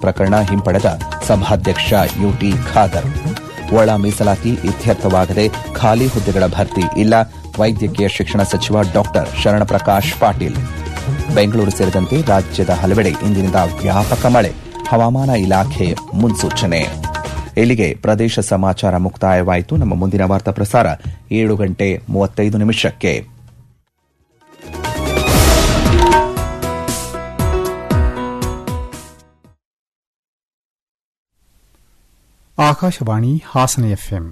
ಪ್ರಕರಣ ಹಿಂಪಡೆದ ಸಭಾಧ್ಯಕ್ಷ ಯುಟಿ ಖಾದರ್ ಒಳ ಮೀಸಲಾತಿ ಇತ್ಯರ್ಥವಾಗದೆ ಖಾಲಿ ಹುದ್ದೆಗಳ ಭರ್ತಿ ಇಲ್ಲ ವೈದ್ಯಕೀಯ ಶಿಕ್ಷಣ ಸಚಿವ ಡಾಕ್ಟರ್ ಶರಣಪ್ರಕಾಶ್ ಪಾಟೀಲ್ ಬೆಂಗಳೂರು ಸೇರಿದಂತೆ ರಾಜ್ಯದ ಹಲವೆಡೆ ಇಂದಿನಿಂದ ವ್ಯಾಪಕ ಮಳೆ ಹವಾಮಾನ ಇಲಾಖೆ ಮುನ್ಸೂಚನೆ ಇಲ್ಲಿಗೆ ಪ್ರದೇಶ ಸಮಾಚಾರ ಮುಕ್ತಾಯವಾಯಿತು ನಮ್ಮ ಮುಂದಿನ ವಾರ್ತಾ ಪ್ರಸಾರ ಏಳು ಗಂಟೆ ಮೂವತ್ತೈದು ನಿಮಿಷಕ್ಕೆ ಆಕಾಶವಾಣಿ ಹಾಸನ ಎಫ್ಎಂ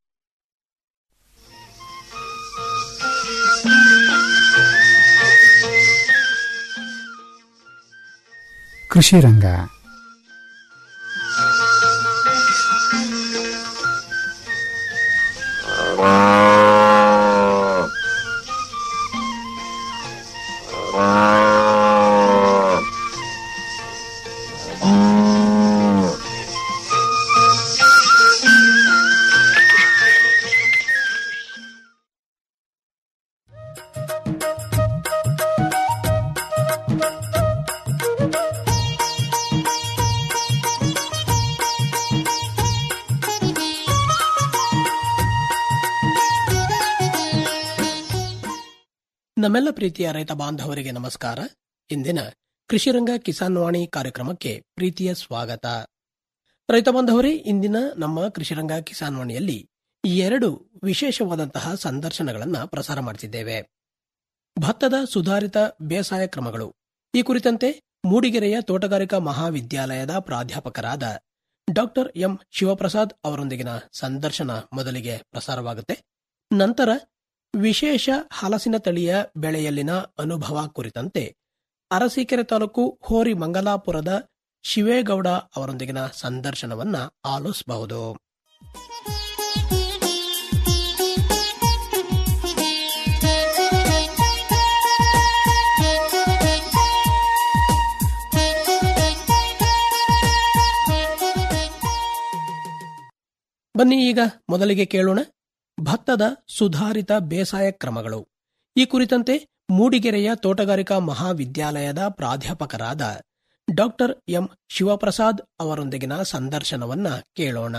ಕೃಷಿ ರಂಗ ನಮ್ಮೆಲ್ಲ ಪ್ರೀತಿಯ ರೈತ ಬಾಂಧವರಿಗೆ ನಮಸ್ಕಾರ ಇಂದಿನ ಕೃಷಿರಂಗ ಕಿಸಾನ್ ವಾಣಿ ಕಾರ್ಯಕ್ರಮಕ್ಕೆ ಪ್ರೀತಿಯ ಸ್ವಾಗತ ರೈತ ಬಾಂಧವರೇ ಇಂದಿನ ನಮ್ಮ ಕೃಷಿರಂಗ ಕಿಸಾನ್ ವಾಣಿಯಲ್ಲಿ ಎರಡು ವಿಶೇಷವಾದಂತಹ ಸಂದರ್ಶನಗಳನ್ನ ಪ್ರಸಾರ ಮಾಡುತ್ತಿದ್ದೇವೆ ಭತ್ತದ ಸುಧಾರಿತ ಬೇಸಾಯ ಕ್ರಮಗಳು ಈ ಕುರಿತಂತೆ ಮೂಡಿಗೆರೆಯ ತೋಟಗಾರಿಕಾ ಮಹಾವಿದ್ಯಾಲಯದ ಪ್ರಾಧ್ಯಾಪಕರಾದ ಡಾಕ್ಟರ್ ಎಂ ಶಿವಪ್ರಸಾದ್ ಅವರೊಂದಿಗಿನ ಸಂದರ್ಶನ ಮೊದಲಿಗೆ ಪ್ರಸಾರವಾಗುತ್ತೆ ನಂತರ ವಿಶೇಷ ಹಲಸಿನ ತಳಿಯ ಬೆಳೆಯಲ್ಲಿನ ಅನುಭವ ಕುರಿತಂತೆ ಅರಸೀಕೆರೆ ತಾಲೂಕು ಹೋರಿ ಮಂಗಲಾಪುರದ ಶಿವೇಗೌಡ ಅವರೊಂದಿಗಿನ ಸಂದರ್ಶನವನ್ನ ಆಲಿಸಬಹುದು ಬನ್ನಿ ಈಗ ಮೊದಲಿಗೆ ಕೇಳೋಣ ಭತ್ತದ ಸುಧಾರಿತ ಬೇಸಾಯ ಕ್ರಮಗಳು ಈ ಕುರಿತಂತೆ ಮೂಡಿಗೆರೆಯ ತೋಟಗಾರಿಕಾ ಮಹಾವಿದ್ಯಾಲಯದ ಪ್ರಾಧ್ಯಾಪಕರಾದ ಡಾಕ್ಟರ್ ಎಂ ಶಿವಪ್ರಸಾದ್ ಅವರೊಂದಿಗಿನ ಸಂದರ್ಶನವನ್ನ ಕೇಳೋಣ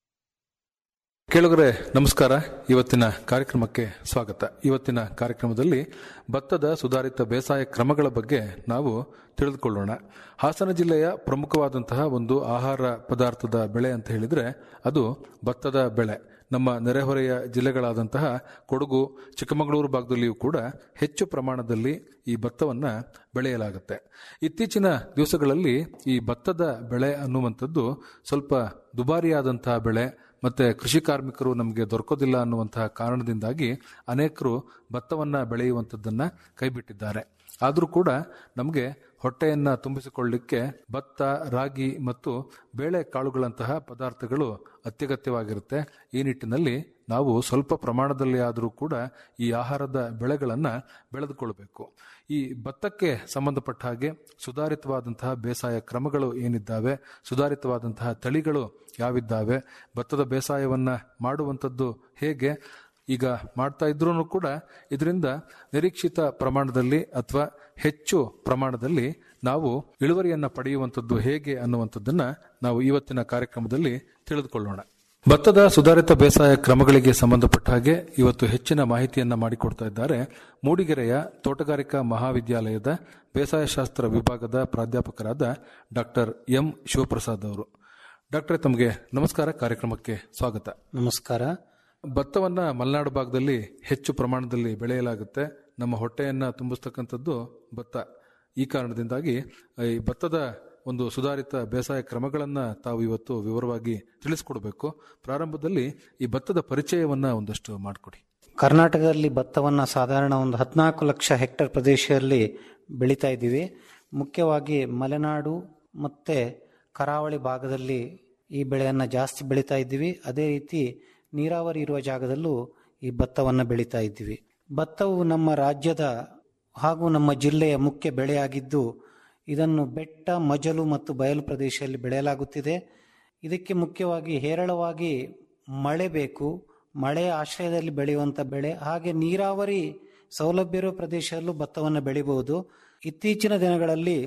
ಕೇಳುಗರೆ ನಮಸ್ಕಾರ ಇವತ್ತಿನ ಕಾರ್ಯಕ್ರಮಕ್ಕೆ ಸ್ವಾಗತ ಇವತ್ತಿನ ಕಾರ್ಯಕ್ರಮದಲ್ಲಿ ಭತ್ತದ ಸುಧಾರಿತ ಬೇಸಾಯ ಕ್ರಮಗಳ ಬಗ್ಗೆ ನಾವು ತಿಳಿದುಕೊಳ್ಳೋಣ ಹಾಸನ ಜಿಲ್ಲೆಯ ಪ್ರಮುಖವಾದಂತಹ ಒಂದು ಆಹಾರ ಪದಾರ್ಥದ ಬೆಳೆ ಅಂತ ಹೇಳಿದ್ರೆ ಅದು ಭತ್ತದ ಬೆಳೆ ನಮ್ಮ ನೆರೆಹೊರೆಯ ಜಿಲ್ಲೆಗಳಾದಂತಹ ಕೊಡಗು ಚಿಕ್ಕಮಗಳೂರು ಭಾಗದಲ್ಲಿಯೂ ಕೂಡ ಹೆಚ್ಚು ಪ್ರಮಾಣದಲ್ಲಿ ಈ ಭತ್ತವನ್ನ ಬೆಳೆಯಲಾಗುತ್ತೆ ಇತ್ತೀಚಿನ ದಿವಸಗಳಲ್ಲಿ ಈ ಭತ್ತದ ಬೆಳೆ ಅನ್ನುವಂಥದ್ದು ಸ್ವಲ್ಪ ದುಬಾರಿಯಾದಂತಹ ಬೆಳೆ ಮತ್ತೆ ಕೃಷಿ ಕಾರ್ಮಿಕರು ನಮಗೆ ದೊರಕೋದಿಲ್ಲ ಅನ್ನುವಂತಹ ಕಾರಣದಿಂದಾಗಿ ಅನೇಕರು ಭತ್ತವನ್ನ ಬೆಳೆಯುವಂಥದ್ದನ್ನ ಕೈಬಿಟ್ಟಿದ್ದಾರೆ ಆದರೂ ಕೂಡ ನಮಗೆ ಹೊಟ್ಟೆಯನ್ನ ತುಂಬಿಸಿಕೊಳ್ಳಲಿಕ್ಕೆ ಭತ್ತ ರಾಗಿ ಮತ್ತು ಬೇಳೆ ಕಾಳುಗಳಂತಹ ಪದಾರ್ಥಗಳು ಅತ್ಯಗತ್ಯವಾಗಿರುತ್ತೆ ಈ ನಿಟ್ಟಿನಲ್ಲಿ ನಾವು ಸ್ವಲ್ಪ ಪ್ರಮಾಣದಲ್ಲಿ ಆದರೂ ಕೂಡ ಈ ಆಹಾರದ ಬೆಳೆಗಳನ್ನು ಬೆಳೆದುಕೊಳ್ಬೇಕು ಈ ಭತ್ತಕ್ಕೆ ಸಂಬಂಧಪಟ್ಟ ಹಾಗೆ ಸುಧಾರಿತವಾದಂತಹ ಬೇಸಾಯ ಕ್ರಮಗಳು ಏನಿದ್ದಾವೆ ಸುಧಾರಿತವಾದಂತಹ ತಳಿಗಳು ಯಾವಿದ್ದಾವೆ ಭತ್ತದ ಬೇಸಾಯವನ್ನ ಮಾಡುವಂಥದ್ದು ಹೇಗೆ ಈಗ ಮಾಡ್ತಾ ಇದ್ರೂ ಕೂಡ ಇದರಿಂದ ನಿರೀಕ್ಷಿತ ಪ್ರಮಾಣದಲ್ಲಿ ಅಥವಾ ಹೆಚ್ಚು ಪ್ರಮಾಣದಲ್ಲಿ ನಾವು ಇಳುವರಿಯನ್ನ ಪಡೆಯುವಂಥದ್ದು ಹೇಗೆ ಅನ್ನುವಂಥದ್ದನ್ನ ನಾವು ಇವತ್ತಿನ ಕಾರ್ಯಕ್ರಮದಲ್ಲಿ ತಿಳಿದುಕೊಳ್ಳೋಣ ಭತ್ತದ ಸುಧಾರಿತ ಬೇಸಾಯ ಕ್ರಮಗಳಿಗೆ ಸಂಬಂಧಪಟ್ಟ ಹಾಗೆ ಇವತ್ತು ಹೆಚ್ಚಿನ ಮಾಹಿತಿಯನ್ನ ಮಾಡಿಕೊಡ್ತಾ ಇದ್ದಾರೆ ಮೂಡಿಗೆರೆಯ ತೋಟಗಾರಿಕಾ ಮಹಾವಿದ್ಯಾಲಯದ ಬೇಸಾಯ ಶಾಸ್ತ್ರ ವಿಭಾಗದ ಪ್ರಾಧ್ಯಾಪಕರಾದ ಡಾಕ್ಟರ್ ಎಂ ಶಿವಪ್ರಸಾದ್ ಅವರು ಡಾಕ್ಟರ್ ತಮಗೆ ನಮಸ್ಕಾರ ಕಾರ್ಯಕ್ರಮಕ್ಕೆ ಸ್ವಾಗತ ನಮಸ್ಕಾರ ಭತ್ತವನ್ನ ಮಲೆನಾಡು ಭಾಗದಲ್ಲಿ ಹೆಚ್ಚು ಪ್ರಮಾಣದಲ್ಲಿ ಬೆಳೆಯಲಾಗುತ್ತೆ ನಮ್ಮ ಹೊಟ್ಟೆಯನ್ನ ತುಂಬಿಸ್ತಕ್ಕಂಥದ್ದು ಭತ್ತ ಈ ಕಾರಣದಿಂದಾಗಿ ಈ ಭತ್ತದ ಒಂದು ಸುಧಾರಿತ ಬೇಸಾಯ ಕ್ರಮಗಳನ್ನ ತಾವು ಇವತ್ತು ವಿವರವಾಗಿ ತಿಳಿಸ್ಕೊಡ್ಬೇಕು ಪ್ರಾರಂಭದಲ್ಲಿ ಈ ಭತ್ತದ ಪರಿಚಯವನ್ನ ಒಂದಷ್ಟು ಮಾಡಿಕೊಡಿ ಕರ್ನಾಟಕದಲ್ಲಿ ಭತ್ತವನ್ನು ಸಾಧಾರಣ ಒಂದು ಹದಿನಾಲ್ಕು ಲಕ್ಷ ಹೆಕ್ಟೇರ್ ಪ್ರದೇಶದಲ್ಲಿ ಬೆಳೀತಾ ಇದ್ದೀವಿ ಮುಖ್ಯವಾಗಿ ಮಲೆನಾಡು ಮತ್ತು ಕರಾವಳಿ ಭಾಗದಲ್ಲಿ ಈ ಬೆಳೆಯನ್ನು ಜಾಸ್ತಿ ಬೆಳೀತಾ ಇದ್ದೀವಿ ಅದೇ ರೀತಿ ನೀರಾವರಿ ಇರುವ ಜಾಗದಲ್ಲೂ ಈ ಭತ್ತವನ್ನು ಬೆಳೀತಾ ಇದ್ದೀವಿ ಭತ್ತವು ನಮ್ಮ ರಾಜ್ಯದ ಹಾಗೂ ನಮ್ಮ ಜಿಲ್ಲೆಯ ಮುಖ್ಯ ಬೆಳೆಯಾಗಿದ್ದು ಇದನ್ನು ಬೆಟ್ಟ ಮಜಲು ಮತ್ತು ಬಯಲು ಪ್ರದೇಶದಲ್ಲಿ ಬೆಳೆಯಲಾಗುತ್ತಿದೆ ಇದಕ್ಕೆ ಮುಖ್ಯವಾಗಿ ಹೇರಳವಾಗಿ ಮಳೆ ಬೇಕು ಮಳೆಯ ಆಶ್ರಯದಲ್ಲಿ ಬೆಳೆಯುವಂಥ ಬೆಳೆ ಹಾಗೆ ನೀರಾವರಿ ಸೌಲಭ್ಯ ಇರುವ ಪ್ರದೇಶದಲ್ಲೂ ಭತ್ತವನ್ನು ಬೆಳಿಬಹುದು ಇತ್ತೀಚಿನ ದಿನಗಳಲ್ಲಿ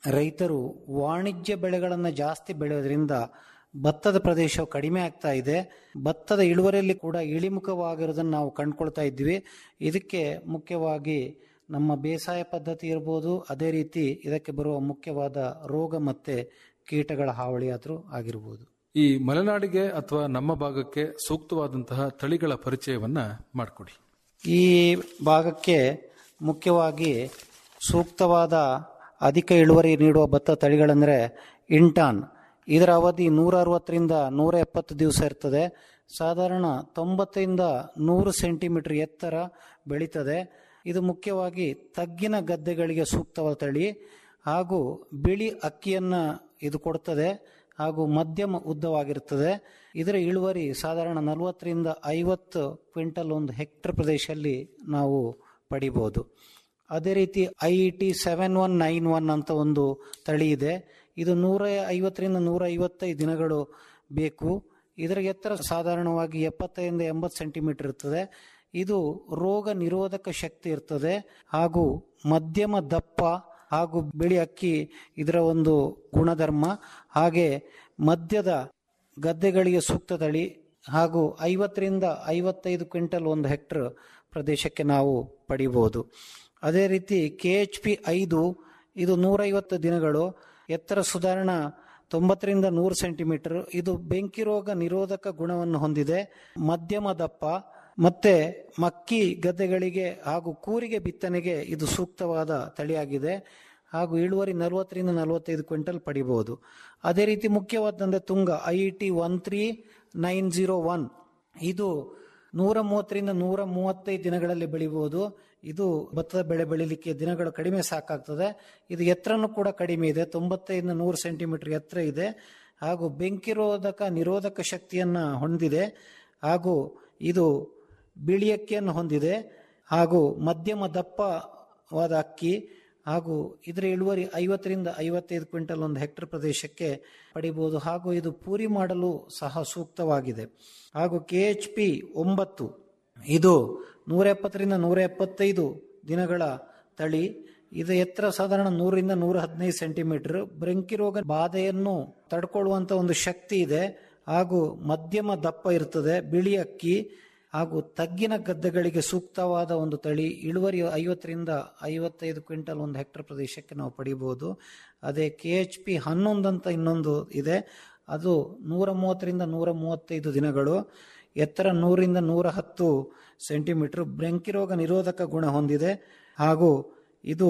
ರೈತರು ವಾಣಿಜ್ಯ ಬೆಳೆಗಳನ್ನು ಜಾಸ್ತಿ ಬೆಳೆಯೋದ್ರಿಂದ ಭತ್ತದ ಪ್ರದೇಶವು ಕಡಿಮೆ ಆಗ್ತಾ ಇದೆ ಭತ್ತದ ಇಳುವರಿಯಲ್ಲಿ ಕೂಡ ಇಳಿಮುಖವಾಗಿರೋದನ್ನು ನಾವು ಕಂಡುಕೊಳ್ತಾ ಇದ್ವಿ ಇದಕ್ಕೆ ಮುಖ್ಯವಾಗಿ ನಮ್ಮ ಬೇಸಾಯ ಪದ್ಧತಿ ಇರ್ಬೋದು ಅದೇ ರೀತಿ ಇದಕ್ಕೆ ಬರುವ ಮುಖ್ಯವಾದ ರೋಗ ಮತ್ತೆ ಕೀಟಗಳ ಹಾವಳಿಯಾದರೂ ಆಗಿರ್ಬೋದು ಈ ಮಲೆನಾಡಿಗೆ ಅಥವಾ ನಮ್ಮ ಭಾಗಕ್ಕೆ ಸೂಕ್ತವಾದಂತಹ ತಳಿಗಳ ಪರಿಚಯವನ್ನ ಮಾಡಿಕೊಡಿ ಈ ಭಾಗಕ್ಕೆ ಮುಖ್ಯವಾಗಿ ಸೂಕ್ತವಾದ ಅಧಿಕ ಇಳುವರಿ ನೀಡುವ ಭತ್ತ ತಳಿಗಳಂದರೆ ಇಂಟಾನ್ ಇದರ ಅವಧಿ ನೂರ ಅರವತ್ತರಿಂದ ನೂರ ಎಪ್ಪತ್ತು ದಿವಸ ಇರ್ತದೆ ಸಾಧಾರಣ ತೊಂಬತ್ತರಿಂದ ನೂರು ಸೆಂಟಿಮೀಟರ್ ಎತ್ತರ ಬೆಳೀತದೆ ಇದು ಮುಖ್ಯವಾಗಿ ತಗ್ಗಿನ ಗದ್ದೆಗಳಿಗೆ ಸೂಕ್ತವಾದ ತಳಿ ಹಾಗೂ ಬಿಳಿ ಅಕ್ಕಿಯನ್ನು ಇದು ಕೊಡ್ತದೆ ಹಾಗೂ ಮಧ್ಯಮ ಉದ್ದವಾಗಿರುತ್ತದೆ ಇದರ ಇಳುವರಿ ಸಾಧಾರಣ ನಲವತ್ತರಿಂದ ಐವತ್ತು ಕ್ವಿಂಟಲ್ ಒಂದು ಹೆಕ್ಟರ್ ಪ್ರದೇಶದಲ್ಲಿ ನಾವು ಪಡಿಬೋದು ಅದೇ ರೀತಿ I E T seven one nine one ಅಂತ ಒಂದು ತಳಿ ಇದೆ ಇದು ನೂರ ಐವತ್ತರಿಂದ ನೂರ ಐವತ್ತೈದು ದಿನಗಳು ಬೇಕು ಇದರ ಎತ್ತರ ಸಾಧಾರಣವಾಗಿ ಎಪ್ಪತ್ತೈದರಿಂದ ಎಂಬತ್ತು ಸೆಂಟಿಮೀಟರ್ ಇರ್ತದೆ ಇದು ರೋಗ ನಿರೋಧಕ ಶಕ್ತಿ ಇರ್ತದೆ ಹಾಗೂ ಮಧ್ಯಮ ದಪ್ಪ ಹಾಗೂ ಬಿಳಿ ಅಕ್ಕಿ ಇದರ ಒಂದು ಗುಣಧರ್ಮ ಹಾಗೆ ಮಧ್ಯದ ಗದ್ದೆಗಳಿಗೆ ಸೂಕ್ತ ತಳಿ ಹಾಗೂ ಐವತ್ತರಿಂದ ಐವತ್ತೈದು ಕ್ವಿಂಟಲ್ ಒಂದು ಹೆಕ್ಟರ್ ಪ್ರದೇಶಕ್ಕೆ ನಾವು ಪಡಿಬಹುದು ಅದೇ ರೀತಿ ಕೆ ಎಚ್ ಪಿ ಐದು ಇದು ನೂರೈವತ್ತು ದಿನಗಳು ಎತ್ತರ ಸುಧಾರಣ ತೊಂಬತ್ತರಿಂದ ನೂರು ಸೆಂಟಿಮೀಟರ್ ಇದು ಬೆಂಕಿ ರೋಗ ನಿರೋಧಕ ಗುಣವನ್ನು ಹೊಂದಿದೆ ಮಧ್ಯಮ ದಪ್ಪ ಮತ್ತೆ ಮಕ್ಕಿ ಗದ್ದೆಗಳಿಗೆ ಹಾಗೂ ಕೂರಿಗೆ ಬಿತ್ತನೆಗೆ ಇದು ಸೂಕ್ತವಾದ ತಳಿಯಾಗಿದೆ ಹಾಗೂ ಇಳುವರಿ ನಲವತ್ತರಿಂದ ನಲವತ್ತೈದು ಕ್ವಿಂಟಲ್ ಪಡಿಬಹುದು ಅದೇ ರೀತಿ ಮುಖ್ಯವಾದಂದ್ರೆ Tunga I E T one three nine zero one ಇದು ನೂರ ಮೂವತ್ತರಿಂದ ನೂರ ಮೂವತ್ತೈದು ದಿನಗಳಲ್ಲಿ ಬೆಳಿಬಹುದು ಇದು ಭತ್ತದ ಬೆಳೆ ಬೆಳಿಲಿಕ್ಕೆ ದಿನಗಳು ಕಡಿಮೆ ಸಾಕಾಗ್ತದೆ ಇದು ಎತ್ತರನೂ ಕೂಡ ಕಡಿಮೆ ಇದೆ ತೊಂಬತ್ತೈದರಿಂದ ನೂರು ಸೆಂಟಿಮೀಟರ್ ಎತ್ತರ ಇದೆ ಹಾಗೂ ಬೆಂಕಿರೋಧಕ ನಿರೋಧಕ ಶಕ್ತಿಯನ್ನ ಹೊಂದಿದೆ ಹಾಗೂ ಇದು ಬಿಳಿ ಅಕ್ಕಿಯನ್ನು ಹೊಂದಿದೆ ಹಾಗೂ ಮಧ್ಯಮ ದಪ್ಪವಾದ ಅಕ್ಕಿ ಹಾಗೂ ಇದರ ಇಳುವರಿ ಐವತ್ತರಿಂದ ಐವತ್ತೈದು ಕ್ವಿಂಟಲ್ ಒಂದು ಹೆಕ್ಟರ್ ಪ್ರದೇಶಕ್ಕೆ ಪಡಿಬಹುದು ಹಾಗೂ ಇದು ಪೂರಿ ಮಾಡಲು ಸಹ ಸೂಕ್ತವಾಗಿದೆ ಹಾಗೂ ಕೆ ಎಚ್ ಪಿ ಒಂಬತ್ತು ಇದು ನೂರ ಎಪ್ಪತ್ತರಿಂದ ನೂರ ಎಪ್ಪತ್ತೈದು ದಿನಗಳ ತಳಿ ಇದು ಎತ್ತರ ಸಾಧಾರಣ ನೂರರಿಂದ ನೂರ ಹದಿನೈದು ಸೆಂಟಿಮೀಟರ್ ಬೆಂಕಿ ರೋಗ ಬಾಧೆಯನ್ನು ತಡ್ಕೊಳ್ಳುವಂತ ಒಂದು ಶಕ್ತಿ ಇದೆ ಹಾಗೂ ಮಧ್ಯಮ ದಪ್ಪ ಇರ್ತದೆ ಬಿಳಿ ಅಕ್ಕಿ ಹಾಗೂ ತಗ್ಗಿನ ಗದ್ದೆಗಳಿಗೆ ಸೂಕ್ತವಾದ ಒಂದು ತಳಿ ಇಳುವರಿ ಐವತ್ತರಿಂದ ಐವತ್ತೈದು ಕ್ವಿಂಟಲ್ ಒಂದು ಹೆಕ್ಟರ್ ಪ್ರದೇಶಕ್ಕೆ ನಾವು ಪಡಿಬಹುದು ಅದೇ ಕೆ ಎಚ್ ಪಿ ಹನ್ನೊಂದು ಅಂತ ಇನ್ನೊಂದು ಇದೆ ಅದು ನೂರ ಮೂವತ್ತರಿಂದ ನೂರ ಮೂವತ್ತೈದು ದಿನಗಳು ಎತ್ತರ ನೂರಿಂದ ನೂರ ಹತ್ತು ಸೆಂಟಿಮೀಟರ್ ಬೆಂಕಿರೋಗ ನಿರೋಧಕ ಗುಣ ಹೊಂದಿದೆ ಹಾಗೂ ಇದು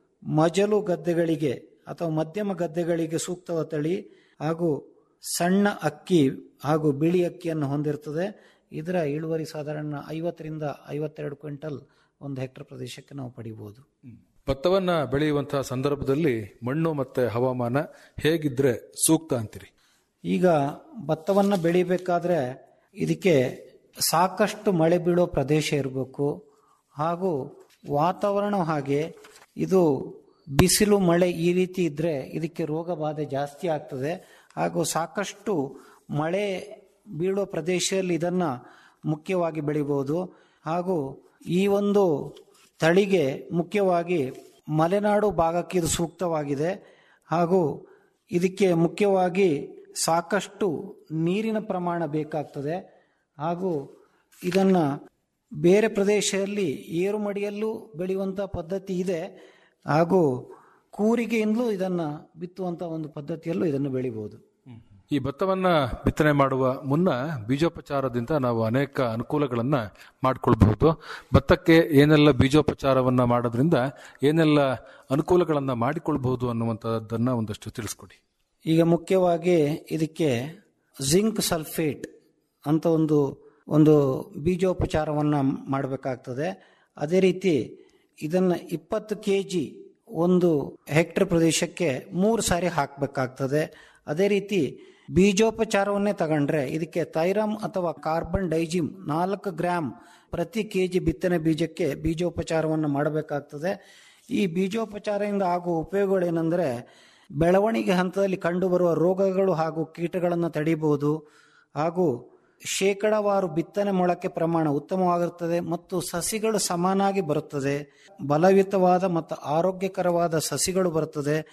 ಮಜಲು ಗದ್ದೆಗಳಿಗೆ ಅಥವಾ ಮಧ್ಯಮ ಗದ್ದೆಗಳಿಗೆ ಸೂಕ್ತವಾದ ತಳಿ ಹಾಗೂ ಸಣ್ಣ ಅಕ್ಕಿ ಹಾಗೂ ಬಿಳಿ ಅಕ್ಕಿಯನ್ನು ಹೊಂದಿರ್ತದೆ ಇದರ ಇಳುವರಿ ಸಾಧಾರಣ ಐವತ್ತರಿಂದ ಐವತ್ತೆರಡು ಕ್ವಿಂಟಲ್ ಒಂದು ಹೆಕ್ಟರ್ ಪ್ರದೇಶಕ್ಕೆ ನಾವು ಪಡಿಬಹುದು ಭತ್ತವನ್ನ ಬೆಳೆಯುವಂತಹ ಸಂದರ್ಭದಲ್ಲಿ ಮಣ್ಣು ಮತ್ತೆ ಹವಾಮಾನ ಹೇಗಿದ್ರೆ ಸೂಕ್ತ ಅಂತೀರಿ ಈಗ ಭತ್ತವನ್ನು ಬೆಳಿಬೇಕಾದ್ರೆ ಇದಕ್ಕೆ ಸಾಕಷ್ಟು ಮಳೆ ಬೀಳೋ ಪ್ರದೇಶ ಇರಬೇಕು ಹಾಗೂ ವಾತಾವರಣ ಹಾಗೆ ಇದು ಬಿಸಿಲು ಮಳೆ ಈ ರೀತಿ ಇದ್ರೆ ಇದಕ್ಕೆ ರೋಗ ಬಾಧೆ ಜಾಸ್ತಿ ಆಗ್ತದೆ ಹಾಗೂ ಸಾಕಷ್ಟು ಮಳೆ ಬೀಳೋ ಪ್ರದೇಶದಲ್ಲಿ ಇದನ್ನ ಮುಖ್ಯವಾಗಿ ಬೆಳಿಬಹುದು ಹಾಗೂ ಈ ಒಂದು ತಳಿಗೆ ಮುಖ್ಯವಾಗಿ ಮಲೆನಾಡು ಭಾಗಕ್ಕೆ ಇದು ಸೂಕ್ತವಾಗಿದೆ ಹಾಗೂ ಇದಕ್ಕೆ ಮುಖ್ಯವಾಗಿ ಸಾಕಷ್ಟು ನೀರಿನ ಪ್ರಮಾಣ ಬೇಕಾಗ್ತದೆ ಹಾಗೂ ಇದನ್ನ ಬೇರೆ ಪ್ರದೇಶದಲ್ಲಿ ಏರುಮಡಿಯಲ್ಲೂ ಬೆಳೆಯುವಂಥ ಪದ್ಧತಿ ಇದೆ ಹಾಗೂ ಕೂರಿಗೆಯಿಂದಲೂ ಇದನ್ನ ಬಿತ್ತುವಂತ ಒಂದು ಪದ್ಧತಿಯಲ್ಲೂ ಇದನ್ನು ಬೆಳಿಬಹುದು ಈ ಭತ್ತವನ್ನ ಬಿತ್ತನೆ ಮಾಡುವ ಮುನ್ನ ಬೀಜೋಪಚಾರದಿಂದ ನಾವು ಅನೇಕ ಅನುಕೂಲಗಳನ್ನ ಮಾಡಿಕೊಳ್ಬಹುದು ಭತ್ತಕ್ಕೆ ಏನೆಲ್ಲ ಬೀಜೋಪಚಾರವನ್ನ ಮಾಡೋದ್ರಿಂದ ಏನೆಲ್ಲ ಅನುಕೂಲಗಳನ್ನ ಮಾಡಿಕೊಳ್ಬಹುದು ಅನ್ನುವಂಥದ್ದನ್ನ ಒಂದಷ್ಟು ತಿಳಿಸ್ಕೊಡಿ ಈಗ ಮುಖ್ಯವಾಗಿ ಇದಕ್ಕೆ ಜಿಂಕ್ ಸಲ್ಫೇಟ್ ಅಂತ ಒಂದು ಒಂದು ಬೀಜೋಪಚಾರವನ್ನು ಮಾಡಬೇಕಾಗ್ತದೆ ಅದೇ ರೀತಿ ಇದನ್ನು ಇಪ್ಪತ್ತು ಕೆ ಜಿ ಒಂದು ಹೆಕ್ಟರ್ ಪ್ರದೇಶಕ್ಕೆ ಮೂರು ಸಾರಿ ಹಾಕಬೇಕಾಗ್ತದೆ ಅದೇ ರೀತಿ ಬೀಜೋಪಚಾರವನ್ನೇ ತಗೊಂಡ್ರೆ ಇದಕ್ಕೆ ಥೈರಮ್ ಅಥವಾ ಕಾರ್ಬನ್ ಡೈಜಿಮ್ ನಾಲ್ಕು ಗ್ರಾಮ್ ಪ್ರತಿ ಕೆ ಜಿ ಬಿತ್ತನೆ ಬೀಜಕ್ಕೆ ಬೀಜೋಪಚಾರವನ್ನು ಮಾಡಬೇಕಾಗ್ತದೆ ಈ ಬೀಜೋಪಚಾರದಿಂದ ಆಗುವ ಉಪಯೋಗಗಳೇನೆಂದರೆ ಬೆಳವಣಿಗೆ ಹಂತದಲ್ಲಿ ಕಂಡುಬರುವ ರೋಗಗಳು ಹಾಗೂ ಕೀಟಗಳನ್ನು ತಡಿಬಹುದು ಹಾಗೂ ಶೇಕಡವಾರು ಬಿತ್ತನೆ ಮೊಳಕೆ ಪ್ರಮಾಣ ಉತ್ತಮವಾಗಿರುತ್ತದೆ ಮತ್ತು ಸಸಿಗಳು ಸಮಾನಾಗಿ ಬರುತ್ತದೆ ಬಲಯುತವಾದ ಮತ್ತು ಆರೋಗ್ಯಕರವಾದ ಸಸಿಗಳು ಬರುತ್ತದೆ